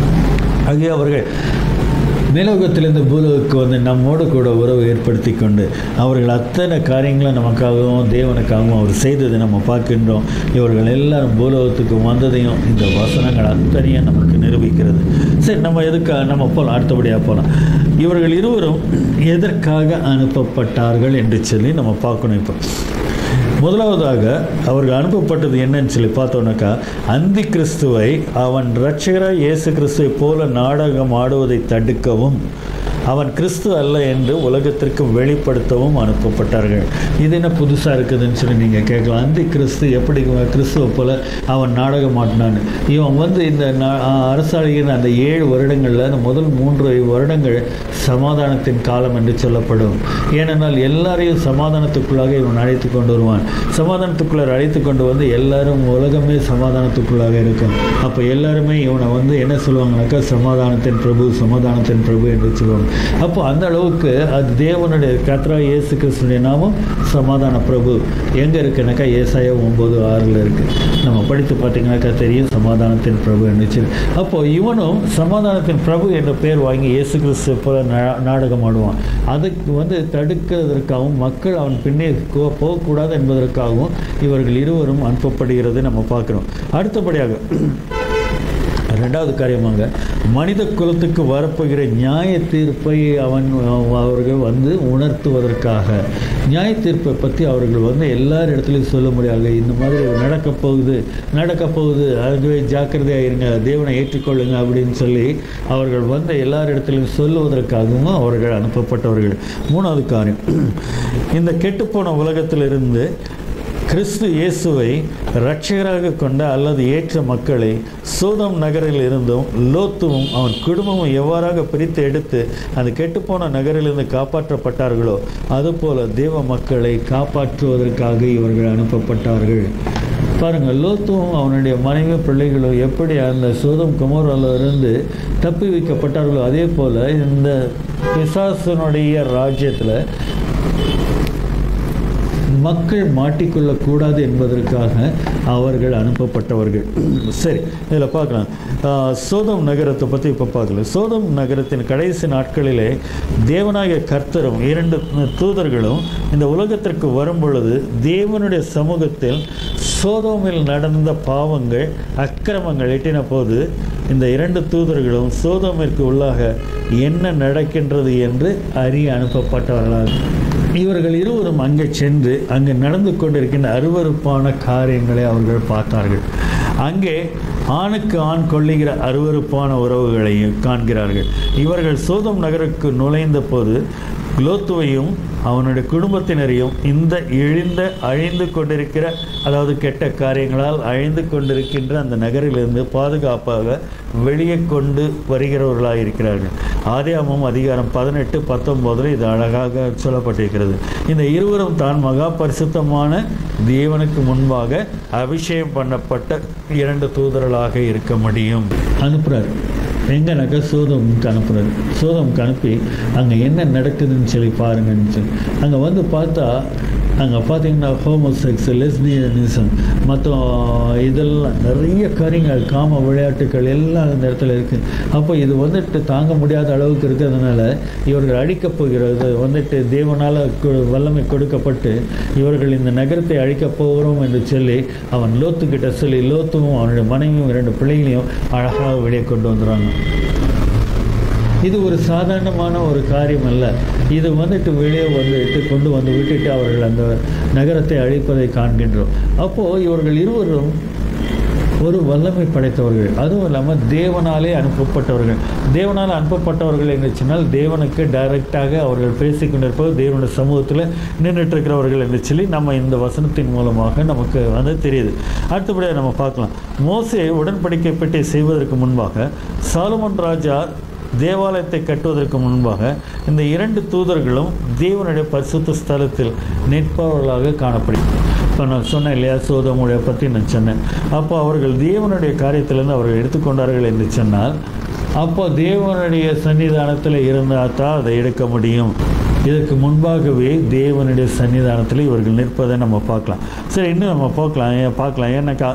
ஆகிய அவர்கள் மேலோகத்திலிருந்து பூலோகத்துக்கு வந்து நம்மோடு கூட உறவு ஏற்படுத்தி கொண்டு அவர்கள் அத்தனை காரியங்களும் நமக்காகவும் தேவனுக்காகவும் அவர் செய்ததை நம்ம பார்க்கின்றோம் இவர்கள் எல்லாரும் பூலோகத்துக்கு வந்ததையும் இந்த வசனங்கள் அத்தனையும் நமக்கு நிரூபிக்கிறது சரி நம்ம எதுக்காக நம்ம போகலாம் அடுத்தபடியாக போகலாம் இவர்கள் இருவரும் எதற்காக அனுப்பப்பட்டார்கள் என்று சொல்லி நம்ம பார்க்கணும் இப்போ முதலாவதாக அவர்கள் அனுப்பப்பட்டது என்னன்னு சொல்லி பார்த்தோன்னாக்கா அந்தி கிறிஸ்துவை அவன் இரட்சகராய் இயேசு கிறிஸ்துவை போல நாடகம் ஆடுவதை தடுக்கவும் அவன் கிறிஸ்து அல்ல என்று உலகத்திற்கு வெளிப்படுத்தவும் அனுப்பப்பட்டார்கள் இது என்ன புதுசாக இருக்குதுன்னு சொல்லி நீங்கள் கேட்கலாம் அந்தி கிறிஸ்து எப்படி கிறிஸ்துவை போல அவன் நாடகம் ஆட்டினான்னு இவன் வந்து இந்த நா- அரசாளுகிற அந்த ஏழு வருடங்களில் அந்த முதல் மூன்று வருடங்கள் சமாதானத்தின் காலம் என்று சொல்லப்படும் ஏனென்றால் எல்லாரையும் சமாதானத்துக்குள்ளாக இவன் அழைத்து கொண்டு வருவான் சமாதானத்துக்குள்ளார அழைத்து கொண்டு வந்து எல்லாரும் உலகமே சமாதானத்துக்குள்ளாக இருக்கும் அப்போ எல்லாருமே இவனை வந்து என்ன சொல்லுவாங்கனாக்கா சமாதானத்தின் பிரபு சமாதானத்தின் பிரபு என்று சொல்லுவாங்க அப்போ அந்த அளவுக்கு அது தேவனுடைய கத்ரா இயேசு கிறிஸ்துடைய நாமம் சமாதான பிரபு எங்கே இருக்குனாக்கா ஏசாயா ஒம்பது ஆறில் இருக்குது நம்ம படித்து பார்த்தீங்கன்னாக்கா தெரியும் சமாதானத்தின் பிரபு என்று சொல்லி அப்போ இவனும் சமாதானத்தின் பிரபு என்ற பெயர் வாங்கி இயேசு கிறிஸ்து போல நா- நாடகம் ஆடுவான் அதுக்கு வந்து தடுக்கிறதற்காகவும் மக்கள் அவன் பின்னே கோ- போகக்கூடாது என்பதற்காகவும் இவர்கள் இருவரும் அனுப்பப்படுகிறது நம்ம பார்க்குறோம் அடுத்தபடியாக ரெண்டாவது காரியமாக மனித குலத்துக்கு வரப்போகிற நியாய தீர்ப்பை அவன் அவர்கள் வந்து உணர்த்துவதற்காக நியாய தீர்ப்பை பற்றி அவர்கள் வந்து எல்லார் இடத்துலையும் சொல்ல முடியாது இந்த மாதிரி நடக்கப் போகுது நடக்கப் போகுது ஆகவே ஜாக்கிரதையாக இருங்க தேவனை ஏற்றுக்கொள்ளுங்க அப்படின்னு சொல்லி அவர்கள் வந்து எல்லார் இடத்துலையும் சொல்லுவதற்காகவும் அவர்கள் அனுப்பப்பட்டவர்கள் மூணாவது காரியம் இந்த கெட்டுப்போன உலகத்திலிருந்து கிறிஸ்து இயேசுவை இரட்சகராக கொண்ட அல்லது ஏற்ற மக்களை சோதம் நகரில் இருந்தும் லோத்துவும் அவன் குடும்பமும் எவ்வாறாக பிரித்து எடுத்து அந்த கெட்டுப்போன நகரிலிருந்து காப்பாற்றப்பட்டார்களோ அதுபோல தேவ மக்களை காப்பாற்றுவதற்காக இவர்கள் அனுப்பப்பட்டார்கள் பாருங்கள் லோத்துவும் அவனுடைய மனைவி பிள்ளைகளும் எப்படி அந்த சோதம் குமரிலிருந்து தப்பி வைக்கப்பட்டார்களோ அதே போல் இந்த பிசாசனுடைய ராஜ்யத்தில் மக்கள் மாட்டிக்கொள்ளக்கூடாது என்பதற்காக அவர்கள் அனுப்பப்பட்டவர்கள் சரி இதில் பார்க்கலாம் ஆஹ், சோதம் நகரத்தை பற்றி இப்போ பார்க்கலாம் சோதம் நகரத்தின் கடைசி நாட்களிலே தேவனாகிய கர்த்தரும் இரண்டு தூதர்களும் இந்த உலகத்திற்கு வரும் பொழுது தேவனுடைய சமூகத்தில் சோதோமில் நடந்த பாவங்கள் அக்கிரமங்கள் எட்டின போது இந்த இரண்டு தூதர்களும் சோதோமிற்கு உள்ளாக என்ன நடக்கின்றது என்று அறிய அனுப்பப்பட்டவர்களாக இவர்கள் இருவரும் அங்கே சென்று அங்கே நடந்து கொண்டிருக்கின்ற அருவருப்பான காரியங்களை அவர்கள் பார்த்தார்கள் அங்கே ஆணுக்கு ஆண் கொள்ளுகிற அருவருப்பான உறவுகளையும் காண்கிறார்கள் இவர்கள் சோதம் நகருக்கு நுழைந்த போது லோத்துவையும் அவனுடைய குடும்பத்தினரையும் இந்த இழிந்த அழிந்து கொண்டிருக்கிற அதாவது கெட்ட காரியங்களால் அழிந்து கொண்டிருக்கின்ற அந்த நகரிலிருந்து பாதுகாப்பாக வெளியே கொண்டு வருகிறவர்களாக இருக்கிறார்கள் ஆதியாமம் அதிகாரம் பதினெட்டு பத்தொம்போதில் இது அழகாக சொல்லப்பட்டிருக்கிறது இந்த இருவரும் தான் மகா பரிசுத்தமான தேவனுக்கு முன்பாக அபிஷேகம் பண்ணப்பட்ட இரண்டு தூதர்களாக இருக்க முடியும் அனுப்புகிறார் எங்கனாக்கா சோதமுக்கு அனுப்புறாரு சோதமுக்கு அனுப்பி அங்கே என்ன நடக்குதுன்னு சொல்லி பாருங்கன்னு சொல்லி அங்கே வந்து பார்த்தா அங்கே பார்த்தீங்கன்னா ஹோமோசெக்ஸ் லெஸ்பியனிசம் மற்ற இதெல்லாம் நிறைய காரியங்கள் காம விளையாட்டுகள் எல்லாம் இந்த இடத்துல இருக்குது அப்போ இது வந்துட்டு தாங்க முடியாத அளவுக்கு இருக்கிறதுனால இவர்கள் அழிக்கப் போகிறது வந்துட்டு தேவனால் கு- வல்லமை கொடுக்கப்பட்டு இவர்கள் இந்த நகரத்தை அழிக்கப் போகிறோம் என்று சொல்லி அவன் லோத்துக்கிட்ட சொல்லி லோத்துவும் அவனுடைய மனைவியும் இரண்டு பிள்ளைகளையும் அழகாக வெளியே கொண்டு வந்துடுறாங்க இது ஒரு சாதாரணமான ஒரு காரியம் அல்ல இது வந்துட்டு வெளியே வந்துட்டு கொண்டு வந்து விட்டுட்டு அவர்கள் அந்த நகரத்தை அழிப்பதை காண்கின்றோம் அப்போது இவர்கள் இருவரும் ஒரு வல்லமை படைத்தவர்கள் அதுவும் இல்லாமல் தேவனாலே அனுப்பப்பட்டவர்கள் தேவனால் அனுப்பப்பட்டவர்கள் என்று சொன்னால் தேவனுக்கு டைரக்டாக அவர்கள் பேசிக் கொண்டிருப்பது தேவனுடைய சமூகத்தில் நின்றுட்டு இருக்கிறவர்கள் என்று சொல்லி நம்ம இந்த வசனத்தின் மூலமாக நமக்கு வந்து தெரியுது அடுத்தபடியாக நம்ம பார்க்கலாம் மோசே உடன்படிக்கை பெட்டி செய்வதற்கு முன்பாக சாலமன் ராஜா தேவாலயத்தை கட்டுவதற்கு முன்பாக இந்த இரண்டு தூதர்களும் தேவனுடைய பரிசுத்த ஸ்தலத்தில் நிற்பவர்களாக காணப்படும் இப்போ நான் சொன்னேன் இல்லையா சோதமுடைய பற்றி நான் சொன்னேன் அப்போ அவர்கள் தேவனுடைய காரியத்திலிருந்து அவர்கள் எடுத்துக்கொண்டார்கள் என்று சொன்னால் அப்போ தேவனுடைய சன்னிதானத்தில் இருந்தால் தான் அதை எடுக்க முடியும் இதற்கு முன்பாகவே தேவனுடைய சன்னிதானத்தில் இவர்கள் நிற்பதை நம்ம பார்க்கலாம் சரி இன்னும் நம்ம பார்க்கலாம் ஏன் பார்க்கலாம் ஏன்னாக்கா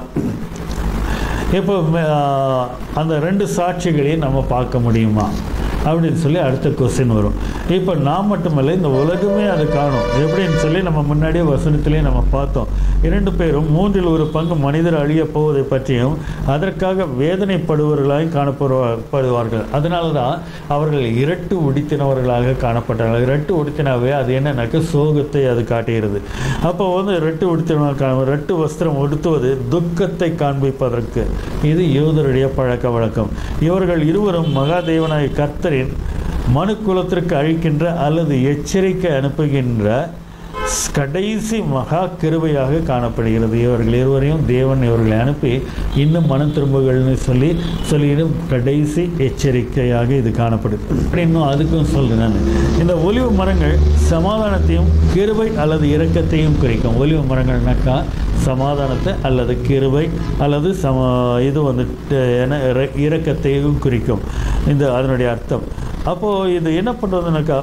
இப்போ ம- ஆ, அந்த ரெண்டு சாட்சிகளையும் நம்ம பார்க்க முடியுமா அப்படின்னு சொல்லி அடுத்த கொஸ்டின் வரும் இப்போ நான் மட்டுமல்ல இந்த உலகமே அது காணும் எப்படின்னு சொல்லி நம்ம முன்னாடியே வசனத்திலே நம்ம பார்த்தோம் இரண்டு பேரும் மூன்றில் ஒரு பங்கு மனிதர் அழியப் போவதை பற்றியும் அதற்காக வேதனைப்படுவர்களாய் காணப்படுவார்கள் அதனால தான் அவர்கள் இரட்டு உடித்தினவர்களாக காணப்பட்டார்கள் இரட்டு உடுத்தினாவே அது என்னன்னாக்க சோகத்தை அது காட்டுகிறது அப்போ வந்து ரெட்டு உடுத்தின ரெட்டு வஸ்திரம் உடுத்துவது துக்கத்தை காண்பிப்பதற்கு இது யூதருடைய பழக்க வழக்கம் இவர்கள் இருவரும் மகாதேவனாய் கர்த்தரின் மனு குலத்திற்கு அழிக்கின்ற அல்லது எச்சரிக்கை அனுப்புகின்ற ஸ்- கடைசி மகா கிருபையாக காணப்படுகிறது இவர்கள் இருவரையும் தேவன் இவர்களை அனுப்பி இன்னும் மனம் திரும்புகள்னு சொல்லி சொல்லிடும் கடைசி எச்சரிக்கையாக இது காணப்படுது அப்படி இன்னும் அதுக்கும் சொல்றேன் நான் இந்த ஒலிவு மரங்கள் சமாதானத்தையும் கிருபை அல்லது இரக்கத்தையும் குறிக்கும் ஒலிவு மரங்கள்னாக்கா சமாதானத்தை அல்லது கிருபை அல்லது சம இது வந்துட்டு என்ன இர- இரக்கத்தையும் குறிக்கும் இந்த அதனுடைய அர்த்தம் அப்போது இது என்ன பண்ணுறதுனாக்கா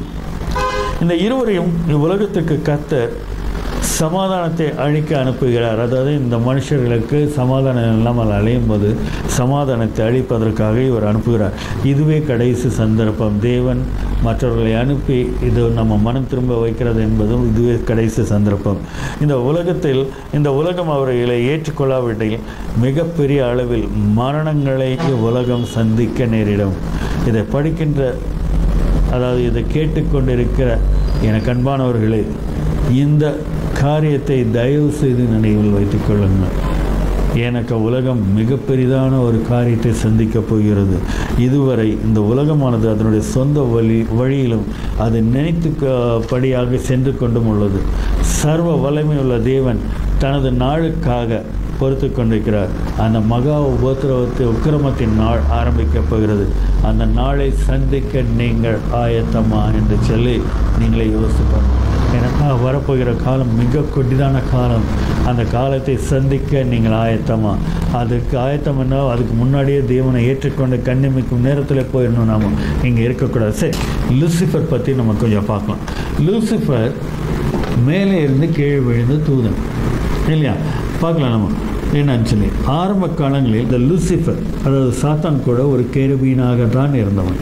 இந்த இருவரையும் உலகத்துக்கு கத்தர் சமாதானத்தை அழிக்க அனுப்புகிறார் அதாவது இந்த மனுஷர்களுக்கு சமாதானம் இல்லாமல் அலையும் போது சமாதானத்தை அழிப்பதற்காக இவர் அனுப்புகிறார் இதுவே கடைசி சந்தர்ப்பம் தேவன் மற்றவர்களை அனுப்பி இது நம்ம மனம் திரும்ப வைக்கிறது என்பதும் இதுவே கடைசி சந்தர்ப்பம் இந்த உலகத்தில் இந்த உலகம் அவர்களை ஏற்றுக்கொள்ளாவிட்டில் மிகப்பெரிய அளவில் மரணங்களை உலகம் சந்திக்க நேரிடும் இதை படிக்கின்ற அதாவது இதை கேட்டுக்கொண்டிருக்கிற எனக்கு அன்பானவர்களே இந்த காரியத்தை தயவு செய்து நினைவில் வைத்துக் கொள்ளுங்கள் எனக்கு உலகம் மிக பெரிதான ஒரு காரியத்தை சந்திக்கப் போகிறது இதுவரை இந்த உலகமானது அதனுடைய சொந்த வழி வழியிலும் அது நினைத்து படியாக சென்று கொண்டும் உள்ளது சர்வ வல்லமையுள்ள தேவன் தனது நாளுக்காக பொறுத்து கொண்டிருக்கிறார் அந்த மகா உபத்திரவத்தை உக்கிரமத்தின் நாள் ஆரம்பிக்கப் போகிறது அந்த நாளை சந்திக்க நீங்கள் ஆயத்தமா என்று சொல்லி நீங்களே யோசிப்பாங்க ஏன்னா வரப்போகிற காலம் மிக கொடிதான காலம் அந்த காலத்தை சந்திக்க நீங்கள் ஆயத்தமா அதுக்கு ஆயத்தம் என்ன அதுக்கு முன்னாடியே தேவனை ஏற்றுக்கொண்டு கண்ணிமைக்கும் நேரத்தில் போயிடணும் நாம இங்கே இருக்கக்கூடாது சரி லூசிஃபர் பற்றி நம்ம கொஞ்சம் பார்க்கலாம் லூசிஃபர் மேலே இருந்து கீழே விழுந்து தூதன் இல்லையா பார்க்கலாம் நம்ம என்னன்னு சொல்லி ஆரம்ப காலங்களில் இந்த லூசிஃபர் அதாவது சாத்தான் கூட ஒரு கேருபீனாக தான் இருந்தவன்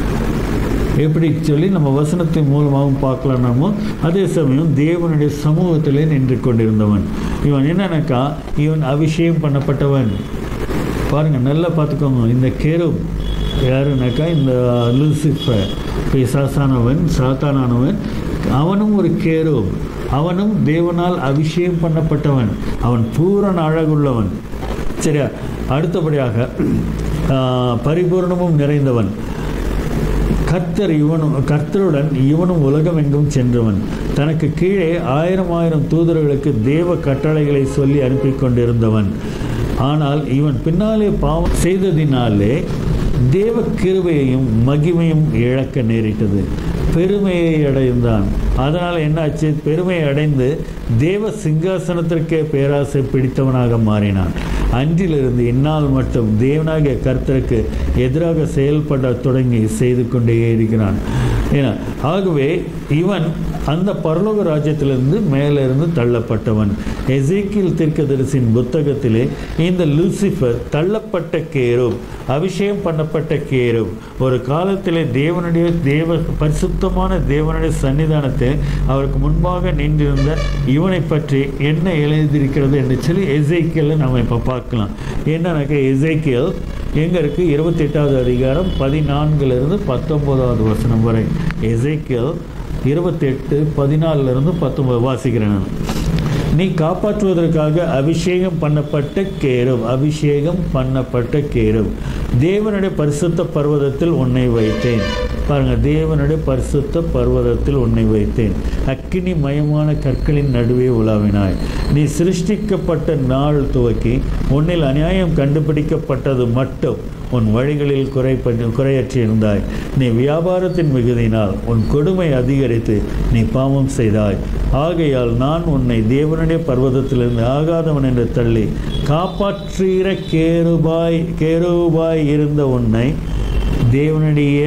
எப்படி சொல்லி நம்ம வசனத்தின் மூலமாகவும் பார்க்கலாம் நாமோ அதே சமயம் தேவனுடைய சமூகத்திலே நின்று கொண்டிருந்தவன் இவன் என்னன்னாக்கா இவன் அபிஷேகம் பண்ணப்பட்டவன் பாருங்க நல்லா பார்த்துக்கோங்க இந்த கேருப் யாருனாக்கா இந்த லூசிஃபர் பிசாசானவன் சாத்தானானவன் அவனும் ஒரு கேருப் அவனும் தேவனால் அபிஷேகம் பண்ணப்பட்டவன் அவன் பூரண அழகுள்ளவன் சரியா அடுத்தபடியாக ஆ, பரிபூரணமும் நிறைந்தவன் கர்த்தர் இவனும் கர்த்தருடன் இவனும் உலகம் எங்கும் சென்றவன் தனக்கு கீழே ஆயிரம் ஆயிரம் தூதர்களுக்கு தேவ கட்டளைகளை சொல்லி அனுப்பி கொண்டிருந்தவன் ஆனால் இவன் பின்னாலே பாவம் செய்ததினாலே தேவ கிருபையையும் மகிமையும் இழக்க நேரிட்டது பெருமையை அடைந்தான் அதனால் என்னாச்சு பெருமையை அடைந்து தேவ சிங்காசனத்திற்கே பேராசை பிடித்தவனாக மாறினான் அன்றிலிருந்து இந்நாள் மட்டும் தேவனாகிய கர்த்தருக்கு எதிராக செயல்பட தொடங்கி செய்து கொண்டே இருக்கிறான் ஏன்னா ஆகவே இவன் அந்த பரலோக ராஜ்யத்திலிருந்து மேலிருந்து தள்ளப்பட்டவன் எசேக்கியல் தீர்க்கதரிசியின் புத்தகத்திலே இந்த லூசிஃபர் தள்ளப்பட்ட கேரும் அபிஷேகம் பண்ணப்பட்ட கேரும் ஒரு காலத்திலே தேவனுடைய தேவ பரிசுத்தமான தேவனுடைய சன்னிதானத்தை அவருக்கு முன்பாக நின்றிருந்த இவனை பற்றி என்ன எழுதியிருக்கிறது என்று சொல்லி எசேக்கியலை நம்ம இப்போ பார்க்கலாம் என்னன்னாக்கா எசேக்கியல் எங்கே இருக்குது இருபத்தெட்டாவது அதிகாரம் பதினான்கிலிருந்து பத்தொம்போதாவது வசனம் வரை எசேக்கியல் இருபத்தெட்டு பதினாலிருந்து பத்தொன்பது வாசிக்கிறேன் நான் நீ காப்பாற்றுவதற்காக அபிஷேகம் பண்ணப்பட்ட கேரும் அபிஷேகம் பண்ணப்பட்ட கேரும் தேவனுடைய பரிசுத்த பர்வதத்தில் உன்னை வைத்தேன் பாருங்கள் தேவனுடைய பரிசுத்த பர்வதத்தில் உன்னை வைத்தேன் அக்கினி மயமான கற்களின் நடுவே உலாவினாய் நீ சிருஷ்டிக்கப்பட்ட நாள் துவக்கி உன்னில் அநியாயம் கண்டுபிடிக்கப்பட்டது மட்டும் உன் வழிகளில் குறை குறையற்றி இருந்தாய் நீ வியாபாரத்தின் மிகுதியினால் உன் கொடுமை அதிகரித்து நீ பாவம் செய்தாய் ஆகையால் நான் உன்னை தேவனுடைய பர்வதத்திலிருந்து ஆகாதவன் என்று தள்ளி காப்பாற்றுகிற கேருபாய் கேருபாய் இருந்த உன்னை தேவனுடைய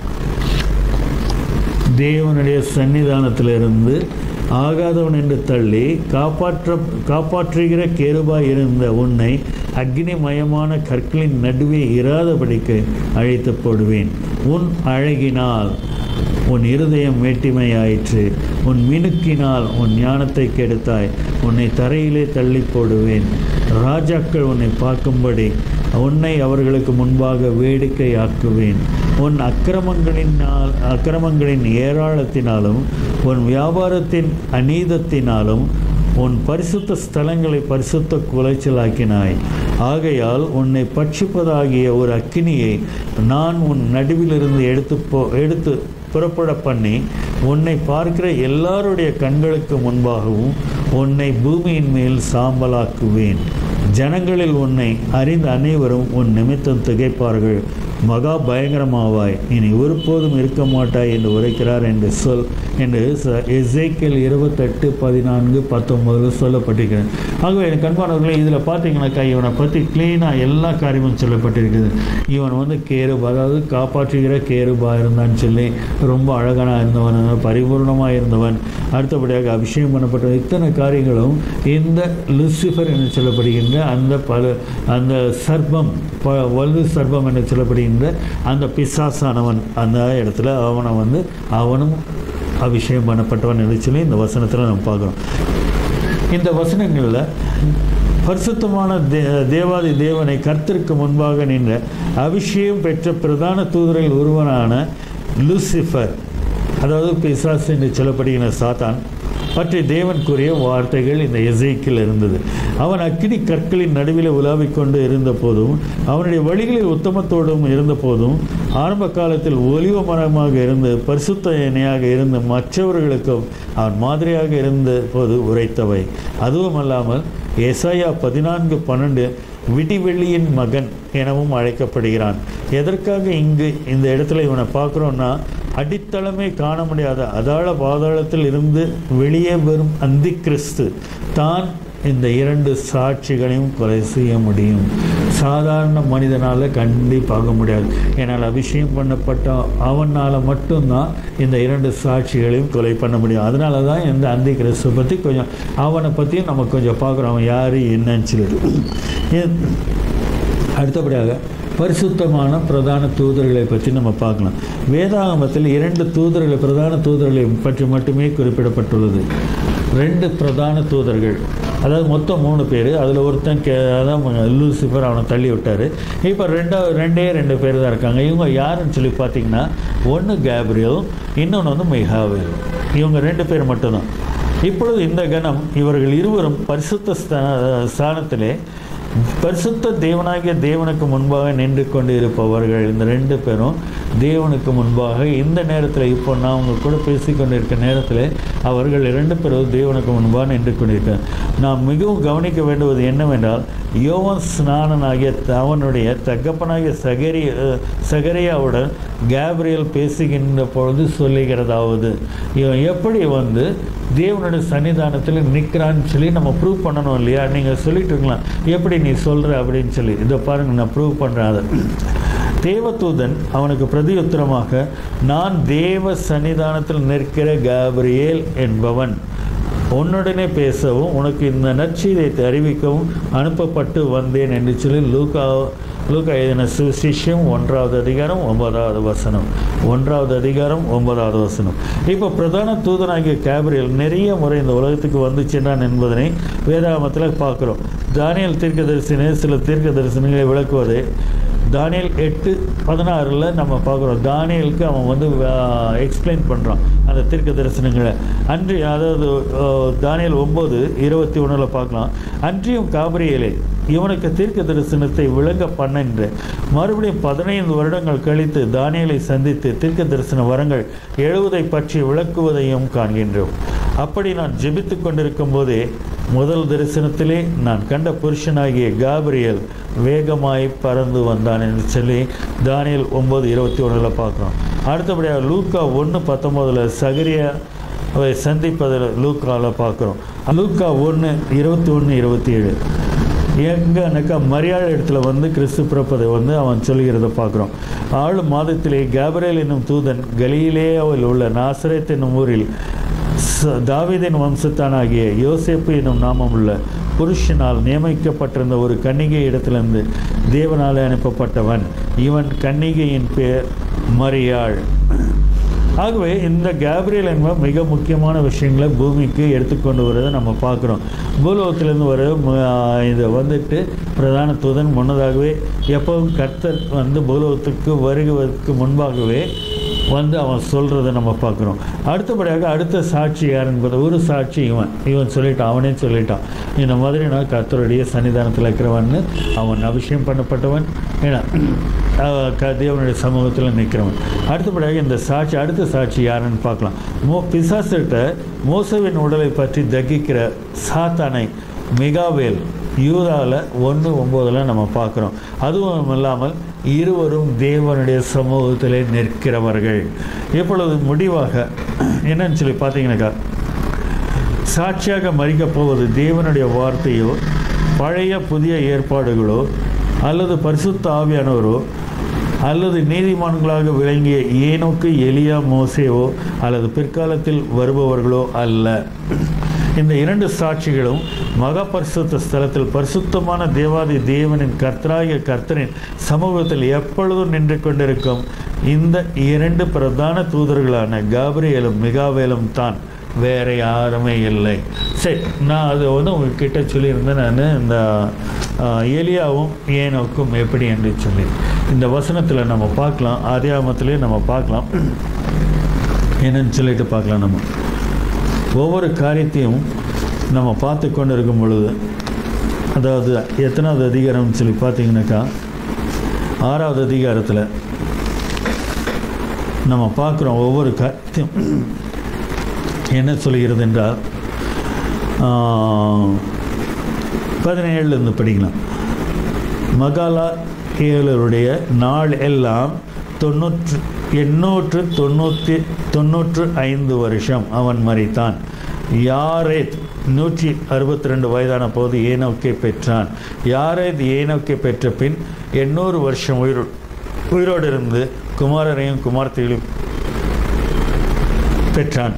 தேவனுடைய சன்னிதானத்திலிருந்து ஆகாதவன் என்று தள்ளி காப்பாற்ற காப்பாற்றுகிற கேருபாய் இருந்த உன்னை அக்னிமயமான கற்களின் நடுவே இராதபடிக்கு அழைத்து போடுவேன் உன் அழகினால் உன் இருதயம் மேட்டிமையாயிற்று உன் மினுக்கினால் உன் ஞானத்தை கெடுத்தாய் உன்னை தரையிலே தள்ளி போடுவேன் ராஜாக்கள் உன்னை பார்க்கும்படி உன்னை அவர்களுக்கு முன்பாக வேடிக்கை ஆக்குவேன் உன் அக்கிரமங்களினால் அக்கிரமங்களின் ஏராளத்தினாலும் உன் வியாபாரத்தின் அநீதத்தினாலும் உன் பரிசுத்த ஸ்தலங்களை பரிசுத்த குலைச்சலாக்கினாய் ஆகையால் உன்னை பட்சிப்பதாகிய ஒரு அக்கினியை நான் உன் நடுவிலிருந்து எடுத்து போ எடுத்து புறப்பட பண்ணி உன்னை பார்க்கிற எல்லாருடைய கண்களுக்கு முன்பாகவும் உன்னை பூமியின் மேல் சாம்பலாக்குவேன் ஜனங்களில் உன்னை அறிந்த அனைவரும் உன் நிமித்தம் திகைப்பார்கள் மகா பயங்கரமாவாய் இனி ஒருபோதும் இருக்க மாட்டாய் என்று உரைக்கிறார் என்று சொல் என்று எசேக்கியல் இருபத்தெட்டு பதினான்கு பத்தொன்பதில் சொல்லப்பட்டிருக்கிறது ஆகவே எனக்கு கண்பானவர்களே இதில் பார்த்தீங்கன்னாக்கா இவனை பற்றி க்ளீனாக எல்லா காரியமும் சொல்லப்பட்டிருக்குது இவன் வந்து கேருபா அதாவது காப்பாற்றுகிற கேருபா இருந்தான்னு சொல்லி ரொம்ப அழகான இருந்தவன் பரிபூர்ணமாக இருந்தவன் அடுத்தபடியாக அபிஷேகம் பண்ணப்பட்ட இத்தனை காரியங்களும் இந்த லூசிஃபர் என்று சொல்லப்படுகின்ற அந்த பல அந்த சர்ப்பம் ப வலு சர்ப்பம் என்று சொல்லப்படுகின்ற அந்த பிசாசானவன் அந்த இடத்துல அவனை வந்து அவனும் அபிஷேகம் பண்ணப்பட்டவன் என்று சொல்லி இந்த வசனத்தில் நம்ம பார்க்குறோம் இந்த வசனங்களில் பரிசுத்தமான தே தேவாதி தேவனை கர்த்தருக்கு முன்பாக நின்ற அபிஷேகம் பெற்ற பிரதான தூதரில் ஒருவனான லூசிஃபர் அதாவது பிசாஸ் என்று சொல்லப்படுகிற சாத்தான் பற்றி தேவன் கூறிய வார்த்தைகள் இந்த எசைக்கில் இருந்தது அவன் அக்கினி கற்களின் நடுவில் உலாவிக் கொண்டு இருந்த போதும் அவனுடைய வழிகளில் உத்தமத்தோடும் இருந்த போதும் ஆரம்ப காலத்தில் ஒலிவ மரமாக இருந்து பரிசுத்த இணையாக இருந்த மற்றவர்களுக்கும் அவன் மாதிரியாக இருந்த போது உரைத்தவை அதுவும் அல்லாமல் எசாயா பதினான்கு பன்னெண்டு விடிவெள்ளியின் மகன் எனவும் அழைக்கப்படுகிறான் எதற்காக இங்கு இந்த இடத்துல இவனை பார்க்குறோன்னா அடித்தளமே காண முடியாத அதாள பாதாளத்தில் இருந்து வெளியே வரும் அந்தி கிறிஸ்து தான் இந்த இரண்டு சாட்சிகளையும் கொலை செய்ய முடியும் சாதாரண மனிதனால் கண்டிப்பாக முடியாது ஏன்னால் அபிஷேகம் பண்ணப்பட்ட அவனால் மட்டும்தான் இந்த இரண்டு சாட்சிகளையும் கொலை பண்ண முடியும் அதனால தான் இந்த அந்தி கிறிஸ்துவை பற்றி கொஞ்சம் அவனை பற்றியும் நம்ம கொஞ்சம் பார்க்குறோம் அவன் யார் என்னன்னு சொல்லிட்டு அடுத்தபடியாக பரிசுத்தமான பிரதான தூதர்களை பற்றி நம்ம பார்க்கலாம் வேதாகமத்தில் இரண்டு தூதர்களை பிரதான தூதர்களை பற்றி மட்டுமே குறிப்பிடப்பட்டுள்ளது ரெண்டு பிரதான தூதர்கள் அதாவது மொத்தம் மூணு பேர் அதில் ஒருத்தன் கே அதான் லூசிஃபர் அவனை தள்ளி விட்டார் இப்போ ரெண்டாவது ரெண்டே ரெண்டு பேர் தான் இருக்காங்க இவங்க யாருன்னு சொல்லி பார்த்தீங்கன்னா ஒன்று கேப்ரியல் இன்னொன்று வந்து மிகாவேல் இவங்க ரெண்டு பேர் மட்டும்தான் இப்பொழுது இந்த கணம் இவர்கள் இருவரும் பரிசுத்த ஸ்தானத்திலே பரிசுத்த தேவனாகிய தேவனுக்கு முன்பாக நின்று கொண்டு இருப்பவர்கள் இந்த ரெண்டு பேரும் தேவனுக்கு முன்பாக இந்த நேரத்தில் இப்போ நான் அவங்க கூட பேசி கொண்டிருக்க நேரத்தில் அவர்கள் இரண்டு பேரும் தேவனுக்கு முன்பாக நின்று கொண்டிருக்கிறார் நாம் மிகவும் கவனிக்க வேண்டுவது என்னவென்றால் யோவன் ஸ்நானனாகிய அவனுடைய தகப்பனாகிய சகரி சகரியாவுடன் கேப்ரியல் பேசுகின்ற பொழுது சொல்லுகிறதாவது இவன் எப்படி வந்து தேவனுடைய சன்னிதானத்தில் நிற்கிறான்னு சொல்லி நம்ம ப்ரூவ் பண்ணணும் இல்லையா நீங்கள் சொல்லிட்டு இருக்கலாம் எப்படி நீ சொல்கிற அப்படின்னு சொல்லி இதை பாருங்கள் நான் ப்ரூவ் பண்ணுறேன் அதை தேவதூதன் அவனுக்கு பிரதியுத்தரமாக நான் தேவ சன்னிதானத்தில் நிற்கிற கேப்ரியேல் என்பவன் உன்னுடனே பேசவும் உனக்கு இந்த நற்செய்தியை அறிவிக்கவும் அனுப்பப்பட்டு வந்தேன் என்று சொல்லி லூகா லூக்கா எழுதின சுசிஷ்யம் ஒன்றாவது அதிகாரம் ஒன்பதாவது வசனம் ஒன்றாவது அதிகாரம் ஒன்பதாவது வசனம் இப்போ பிரதான தூதனாகிய கேப்ரியல் நிறைய முறை இந்த உலகத்துக்கு வந்து சென்றான் என்பதனை வேதாகமத்தில் பார்க்குறோம் தானியல் தீர்க்க தரிசன சில தீர்க்க தரிசனங்களை விளக்குவதை தானியல் எட்டு பதினாறில் நம்ம பார்க்குறோம் தானியலுக்கு அவன் வந்து எக்ஸ்பிளைன் பண்ணுறான் அந்த தீர்க்க தரிசனங்களை அன்று அதாவது அஹ், தானியல் ஒம்பது இருபத்தி ஒன்றில் பார்க்கலாம் அன்றியும் காபிரியலே இவனுக்கு தீர்க்க தரிசனத்தை விளங்க பண்ணென்று மறுபடியும் பதினைந்து வருடங்கள் கழித்து தானியலை சந்தித்து தீர்க்க தரிசன வரங்கள் எழுவதை பற்றி விளக்குவதையும் காண்கின்றோம் அப்படி நான் ஜெபித்து கொண்டிருக்கும் போதே முதல் தரிசனத்திலே நான் கண்ட புருஷனாகிய காபிரியல் வேகமாய் பறந்து வந்தான் என்று சொல்லி தானியல் ஒம்பது இருபத்தி ஒன்றில் பார்க்குறோம் அடுத்தபடியாக லூக்கா ஒன்று பத்தொம்போதில் சகரியா அவை சந்திப்பதில் லூக்காவில் பார்க்குறோம் லூக்கா ஒன்று இருபத்தி ஒன்று இருபத்தி ஏழு எங்கன்னாக்கா மரியாதை இடத்துல வந்து கிறிஸ்து பிறப்பதை வந்து அவன் சொல்கிறத பார்க்குறோம் ஆளு மாதத்திலே கேப்ரியல் என்னும் தூதன் கலியிலேயாவில் உள்ள நாசரேத் என்னும் ஊரில் ச- தாவீதின் வம்சத்தானாகிய யோசேப்பு என்னும் நாமமுள்ள புருஷனால் நியமிக்கப்பட்டிருந்த ஒரு கன்னிகை இடத்திலிருந்து தேவனாலே அனுப்பப்பட்டவன் இவன் கன்னிகையின் பேர் மரியாள் ஆகவே இந்த கேப்ரியல் என்பவர் மிக முக்கியமான விஷயங்களை பூமிக்கு எடுத்துக்கொண்டு வருவதை நம்ம பார்க்குறோம் பூலோகத்திலேருந்து வர ம- இது வந்துட்டு பிரதான தூதன் முன்னதாகவே எப்பவும் கர்த்தர் வந்து பூலோகத்துக்கு வருவதற்கு முன்பாகவே வந்து அவன் சொல்கிறத நம்ம பார்க்குறோம் அடுத்தபடியாக அடுத்த சாட்சி யார் என்பது ஒரு சாட்சி இவன் இவன் சொல்லிட்டான் அவனே சொல்லிட்டான் இந்த மாதிரி நான் கர்த்தருடைய சன்னிதானத்தில் இருக்கிறவன்னு அவன் அபிஷேகம் பண்ணப்பட்டவன் ஏன்னா அஹ், க- தேவனுடைய சமூகத்தில் நிற்கிறவன் அடுத்தபடியாக இந்த சாட்சி அடுத்த சாட்சி யாருன்னு பார்க்கலாம் மோ பிசாசிட்ட மோசவின் உடலை பற்றி தகிக்கிற சாத்தானை மிகாவேல் யூதாவில் ஒன்று ஒம்போதில் நம்ம பார்க்குறோம் அதுவும் இல்லாமல் இருவரும் தேவனுடைய சமூகத்திலே நிற்கிறவர்கள் இப்பொழுது முடிவாக என்னன்னு சொல்லி பார்த்தீங்கன்னாக்கா சாட்சியாக மறிக்கப் போவது தேவனுடைய வார்த்தையோ பழைய புதிய ஏற்பாடுகளோ அல்லது பரிசுத்த ஆவியானவரோ அல்லது நீதிமான்களாக விளங்கிய ஏனோக்கு எலியா மோசேவோ அல்லது பிற்காலத்தில் வருபவர்களோ அல்ல இந்த இரண்டு சாட்சிகளும் மகா பரிசுத்த ஸ்தலத்தில் பரிசுத்தமான தேவாதி தேவனின் கர்த்தராகிய கர்த்தரின் சமூகத்தில் எப்பொழுதும் நின்று கொண்டிருக்கும் இந்த இரண்டு பிரதான தூதர்களான காபிரியலும் மிகாவேலும் தான் வேற யாருமே இல்லை சரி நான் அதை வந்து உங்ககிட்ட சொல்லியிருந்தேன் நான் இந்த ஆஹ், எலியாவும் ஏனோக்கும் எப்படி என்று சொல்லி இந்த வசனத்தில் நம்ம பார்க்கலாம் ஆதியாமத்திலே நம்ம பார்க்கலாம் என்னன்னு சொல்லிட்டு பார்க்கலாம் நம்ம ஒவ்வொரு காரியத்தையும் நம்ம பார்த்து கொண்டு இருக்கும் பொழுது அதாவது எத்தனாவது அதிகாரம்னு சொல்லி பார்த்தீங்கன்னாக்கா ஆறாவது அதிகாரத்தில் நம்ம பார்க்குறோம் ஒவ்வொரு காரியத்தையும் என்ன சொல்கிறது என்றால் பதினேழுலேருந்து படிக்கலாம் மகாலா ஏழருடைய நாள் எல்லாம் தொண்ணூற்று எண்ணூற்று தொண்ணூற்றி தொண்ணூற்று ஐந்து வருஷம் அவன் மறித்தான் யாரேத் நூற்றி அறுபத்தி ரெண்டு வயதான போது ஏனோக்கை பெற்றான் யாரேத் ஏனோக்கை பெற்ற பின் எண்ணூறு வருஷம் உயிரோ உயிரோடு இருந்து குமாரரையும் குமார்த்தைகளையும் பெற்றான்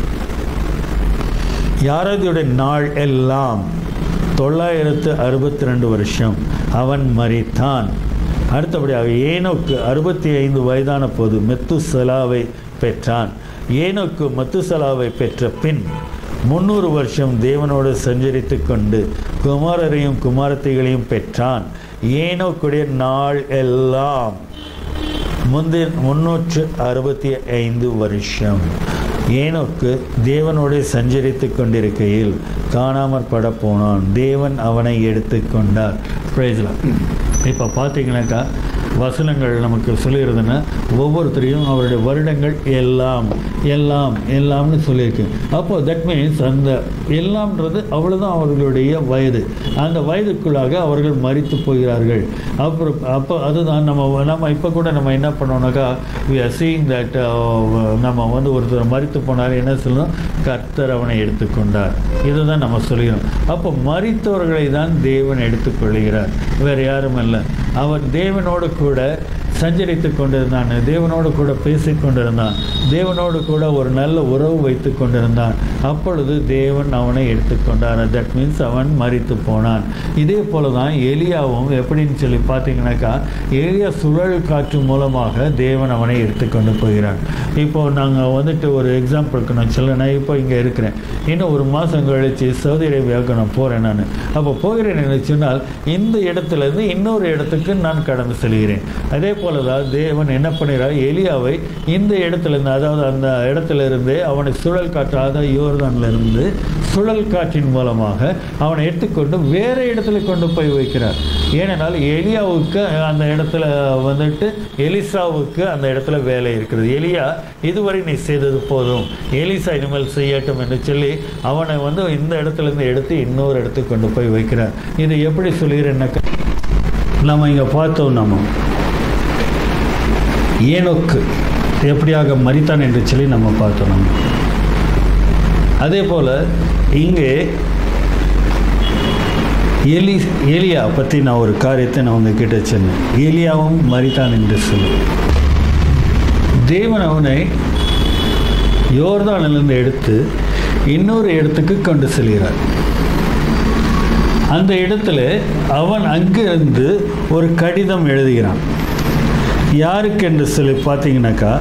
யாரதியுடைய நாள் எல்லாம் தொள்ளாயிரத்து அறுபத்தி ரெண்டு வருஷம் அவன் மறித்தான் அடுத்தபடியாக ஏனோக்கு அறுபத்தி ஐந்து வயதான போது மெத்துசலாவை பெற்றான் ஏனோக்கு மெத்துசலாவை பெற்ற பின் முந்நூறு வருஷம் தேவனோடு சஞ்சரித்து கொண்டு குமாரரையும் குமாரத்தைகளையும் பெற்றான் ஏனோக்குடைய நாள் எல்லாம் முந்தைய முன்னூற்று அறுபத்தி ஐந்து வருஷம் ஏனோக்கு தேவனோடு சஞ்சரித்து கொண்டிருக்கையில் காணாமற் பட போனான் தேவன் அவனை எடுத்து கொண்டார் பிரைஸ்லாம் இப்போ பார்த்தீங்கன்னாக்கா வசனங்கள் நமக்கு சொல்லிடுறதுன்னா ஒவ்வொருத்தரையும் அவருடைய வருடங்கள் எல்லாம் எல்லாம் எல்லாம்னு சொல்லியிருக்கு அப்போ தட் மீன்ஸ் அந்த எல்லாம்ன்றது அவ்வளோதான் அவர்களுடைய வயது அந்த வயதுக்குள்ளாக அவர்கள் மறித்து போகிறார்கள் அப்புறம் அப்போ அதுதான் நம்ம நம்ம இப்போ கூட நம்ம என்ன பண்ணோம்னாக்கா வி ஆர் சீயிங் தட் நம்ம வந்து ஒருத்தர் மறித்து போனார் என்ன சொல்லணும் கர்த்தர் அவனை எடுத்துக்கொண்டார் இதுதான் நம்ம சொல்கிறோம் அப்போ மறித்தவர்களை தான் தேவன் எடுத்துக்கொள்கிறார் வேறு யாரும் இல்லை அவர் தேவனோடு கூட சஞ்சரித்து கொண்டிருந்தான் தேவனோடு கூட பேசி கொண்டிருந்தான் தேவனோடு கூட ஒரு நல்ல உறவு வைத்து கொண்டிருந்தான் அப்பொழுது தேவன் அவனை எடுத்துக்கொண்டார் தட் மீன்ஸ் அவன் மறித்து போனான் இதே போல தான் எலியாவும் எப்படின்னு சொல்லி பார்த்தீங்கன்னாக்கா எலியா சுழல் காற்று மூலமாக தேவன் அவனை எடுத்துக்கொண்டு போகிறான் இப்போ நாங்கள் வந்துட்டு ஒரு எக்ஸாம்பிளுக்கு நான் சொல்ல நான் இப்போ இங்கே இருக்கிறேன் இன்னும் ஒரு மாதம் கழித்து சவுதி அரேபியாவுக்கு நான் போகிறேன் நான் அப்போ போகிறேன் என்று சொன்னால் இந்த இடத்துலேருந்து இன்னொரு இடத்துக்கு நான் கடந்து செல்கிறேன் அதே போல தான் தேவன் என்ன பண்ணுகிறார் எலியாவை இந்த இடத்துலேருந்து அதாவது அந்த இடத்துல இருந்து அவனை சுழல் காற்று அதாவது யோர்தான்ல இருந்து சுழல் காற்றின் மூலமாக அவனை எடுத்துக்கொண்டு வேறு இடத்துல கொண்டு போய் வைக்கிறார் ஏனென்றால் எலியாவுக்கு அந்த இடத்துல வந்துட்டு எலிசாவுக்கு அந்த இடத்துல வேலை இருக்கிறது எலியா இதுவரை நீ செய்தது போதும் எலிசா இனிமேல் செய்யட்டும் என்று சொல்லி அவனை வந்து இந்த இடத்துல இருந்து எடுத்து இன்னொரு இடத்துக்கு கொண்டு போய் வைக்கிறார் இது எப்படி சொல்கிறேன்னாக்கா நம்ம இங்கே பார்த்தோம் நம்ம ஏனோக்கு எப்படியாக மறித்தான் என்று சொல்லி நம்ம பார்த்தோம் நம்ம அதே போல் இங்கே எலி ஏலியா பற்றி நான் ஒரு காரியத்தை நான் உங்ககிட்ட சொன்னேன் ஏலியாவும் மறித்தான் என்று சொல்லி தேவன் அவனை யோர்தானிலிருந்து எடுத்து இன்னொரு இடத்துக்கு கொண்டு செல்கிறார் அந்த இடத்துல அவன் அங்கிருந்து ஒரு கடிதம் எழுதுகிறான் யாருக்கு என்று சொல்லி பார்த்தீங்கன்னாக்கா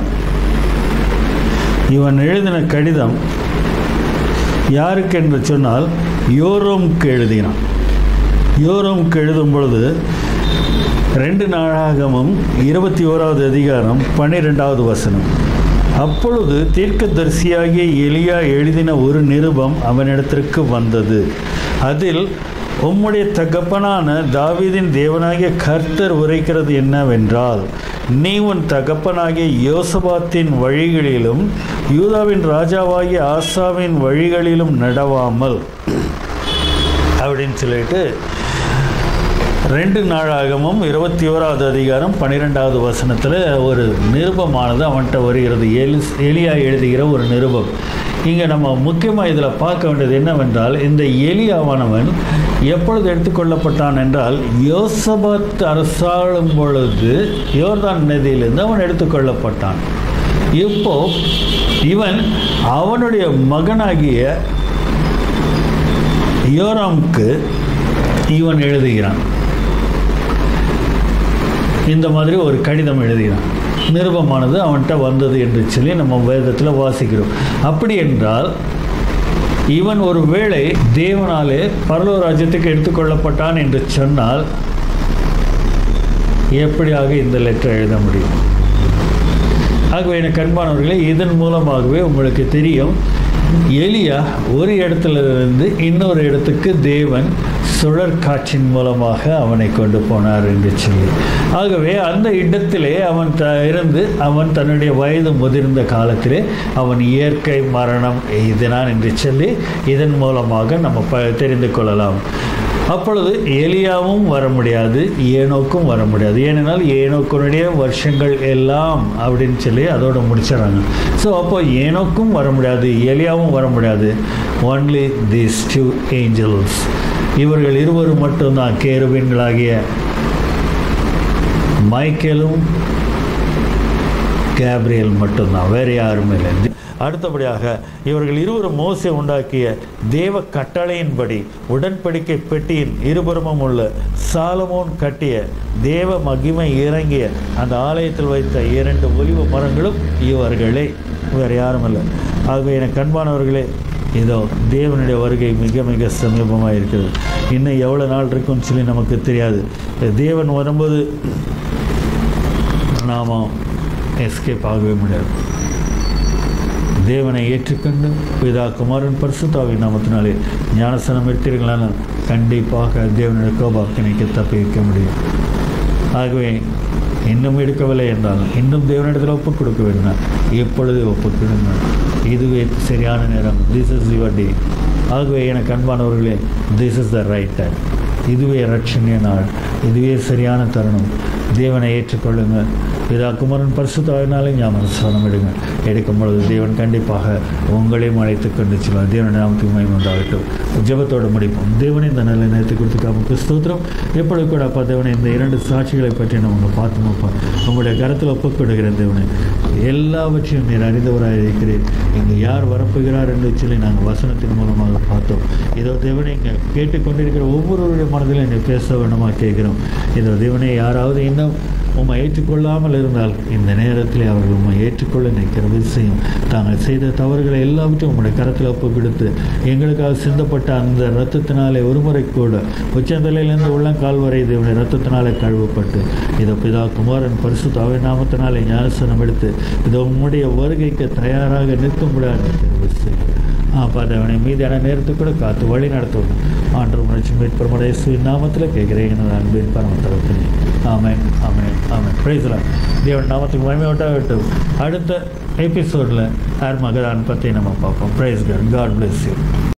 இவன் எழுதின கடிதம் யாருக்கு என்று சொன்னால் யோரோமுக்கு எழுதினான் யோரோமுக்கு எழுதும் பொழுது ரெண்டு நாளாகமும் இருபத்தி ஓராவது அதிகாரம் பன்னிரெண்டாவது வசனம் அப்பொழுது தீர்க்கதரிசியாகிய எலியா எழுதின ஒரு நிருபம் அவனிடத்திற்கு வந்தது அதில் உம்முடைய தகப்பனான தாவீதின் தேவனாகிய கர்த்தர் உரைக்கிறது என்னவென்றால் நீ உன் தகப்பனாகிய யோசபாத்தின் வழிகளிலும் யூதாவின் ராஜாவாகிய ஆசாவின் வழிகளிலும் நடவாமல் அப்படின்னு சொல்லிட்டு ரெண்டு நாளாகமும் இருபத்தி ஓராவது அதிகாரம் பன்னிரெண்டாவது வசனத்தில் ஒரு நிருபமானது அவன்கிட்ட வருகிறது எலி எலியா எழுதுகிற ஒரு நிருபம் இங்கே நம்ம முக்கியமாக இதில் பார்க்க வேண்டியது என்னவென்றால் இந்த எலியாவானவன் எப்பொழுது எடுத்துக்கொள்ளப்பட்டான் என்றால் யோசபத் அரசாளும் பொழுது யோர்தான் நதியிலிருந்து அவன் எடுத்துக்கொள்ளப்பட்டான் இப்போ இவன் அவனுடைய மகனாகிய யோராமுக்கு இவன் எழுதுகிறான் இந்த மாதிரி ஒரு கடிதம் எழுதுகிறான் நிருபமானது அவன்கிட்ட வந்தது என்று சொல்லி நம்ம வேதத்தில் வாசிக்கிறோம் அப்படி என்றால் இவன் ஒரு வேளை தேவனாலே பரலோ ராஜ்யத்துக்கு எடுத்துக்கொள்ளப்பட்டான் என்று சொன்னால் எப்படியாக இந்த லெட்டர் எழுத முடியும் ஆகவே எனக்கு அன்பானவர்களே இதன் மூலமாகவே உங்களுக்கு தெரியும் எலியா ஒரு இடத்துல இருந்து இன்னொரு இடத்துக்கு தேவன் சுழற்காற்றின் மூலமாக அவனை கொண்டு போனார் என்று சொல்லி ஆகவே அந்த இடத்திலே அவன் த இருந்து அவன் தன்னுடைய வயது முதிர்ந்த காலத்திலே அவன் இயற்கை மரணம் எய்தினான் என்று சொல்லி இதன் மூலமாக நம்ம ப தெரிந்து கொள்ளலாம் அப்பொழுது எலியாவும் வர முடியாது ஏனோக்கும் வர முடியாது ஏனென்றால் ஏனோக்கனுடைய வருஷங்கள் எல்லாம் அப்படின்னு சொல்லி அதோட முடிச்சிடறாங்க ஸோ அப்போ ஏனோக்கும் வர முடியாது எலியாவும் வர முடியாது ஒன்லி தீஸ் டூ ஏஞ்சல்ஸ் இவர்கள் இருவரும் மட்டும்தான் கேருவீன்களாகிய மைக்கேலும் கேப்ரியல் மட்டும்தான் வேறு யாருமே இல்லை அடுத்தபடியாக இவர்கள் இருவரும் மோசே உண்டாக்கிய தேவ கட்டளையின்படி உடன்படிக்கை பெட்டியின் இருபுறமும் உள்ள சாலமோன் கட்டிய தேவ மகிமை இறங்கிய அந்த ஆலயத்தில் வைத்த இரண்டு ஒலிவ மரங்களும் இவர்களே வேறு யாரும் இல்லை ஆகவே எனக்கு கண்பானவர்களே இதோ தேவனுடைய வருகை மிக மிக சமீபமாக இருக்கிறது இன்னும் எவ்வளோ நாள் இருக்குன்னு சொல்லி நமக்கு தெரியாது தேவன் வரும்போது நாம் எஸ்கேப் ஆகவே முடியாது தேவனை ஏற்றுக்கொண்டு பிதா குமாரன் பரிசுத்தாவி நாமத்தினாலே ஞானசனம் எடுத்தீர்களான கண்டிப்பாக தேவனுடைய கோபாக்கினைக்கு தப்பி வைக்க முடியும் ஆகவே இன்னும் எடுக்கவில்லை என்றாலும் இன்னும் தேவனிடத்தில் ஒப்புக் கொடுக்க வேண்டும் எப்பொழுது ஒப்புக் கொடுங்க இதுவே சரியான நேரம் திஸ் இஸ் யுவர் டே ஆகவே எனக்கு அன்பானவர்களே this is the right time இதுவே ரட்சணிய நாள் இதுவே சரியான தருணம் தேவனை ஏற்றுக்கொள்ளுங்கள் பிதா குமரன் பரிசுத்தாவினாலே ஞாபகம் சரணம் எடுங்க எடுக்கும் பொழுது தேவன் கண்டிப்பாக உங்களையும் அழைத்து கொண்டு செல்வார் தேவனை நாமத்துக்கு மயம் உண்டாகட்டும் ஜெபத்தோடு முடிப்போம் தேவனை இந்த நல்ல நேரத்தை கொடுத்து காமக்கு ஸ்தோத்திரம் எப்பொழுது கூட அப்பா தேவனை இந்த இரண்டு சாட்சிகளை பற்றி நம்ம பார்த்தோமப்பா உங்களுடைய கரத்தில் ஒப்புக் கொடுக்கிறேன் தேவனை எல்லாவற்றையும் நீர் அறிந்தவராக இருக்கிறீர் இங்கே யார் வரப்போகிறார் என்று சொல்லி நாங்கள் வசனத்தின் மூலமாக பார்த்தோம் இதோ தேவனை இங்கே கேட்டுக்கொண்டிருக்கிற ஒவ்வொருவருடைய மனதிலும் என்னை பேச வேண்டுமா கேட்கிறோம் இதோ தேவனை யாராவது இன்னும் உம்மை ஏற்றுக்கொள்ளாமல் இருந்தால் இந்த நேரத்தில் அவர்கள் உம்மை ஏற்றுக்கொள்ள நிற்கிற விஷயம் தாங்கள் செய்த தவறுகளை எல்லாவற்றையும் உங்களுடைய கரத்தில் ஒப்பு கொடுத்து எங்களுக்காக சிந்தப்பட்ட அந்த இரத்தத்தினாலே ஒரு முறை கூட உச்சந்தலையிலிருந்து உள்ளங்கால் வரை தேவனுடைய இரத்தத்தினாலே கழுவப்பட்டு இதோ பிதா குமாரன் பரிசு தாவை நாமத்தினாலே ஞானசனம் எடுத்து இதோ உம்முடைய வருகைக்கு தயாராக நிற்கும்படியாக நிற்கிற விஷயம் அப்பா தேவனை மீதியான நேரத்துக்கு கூட காத்து வழி நடத்துவோம் ஆண்டு முயற்சி மீட்பர் இயேசுவின் நாமத்தில் கேட்கிறேன் எனது அன்பின் பரமத்தரத்தினே ஆமென் ஆமென் ஆமென் பிரைஸ்லாம் தேவன் நாமத்துக்கு மகிமையோட்டாகட்டும் அடுத்த எபிசோடில் ஆர் மகதான் பற்றி நம்ம பார்ப்போம் praise God God bless you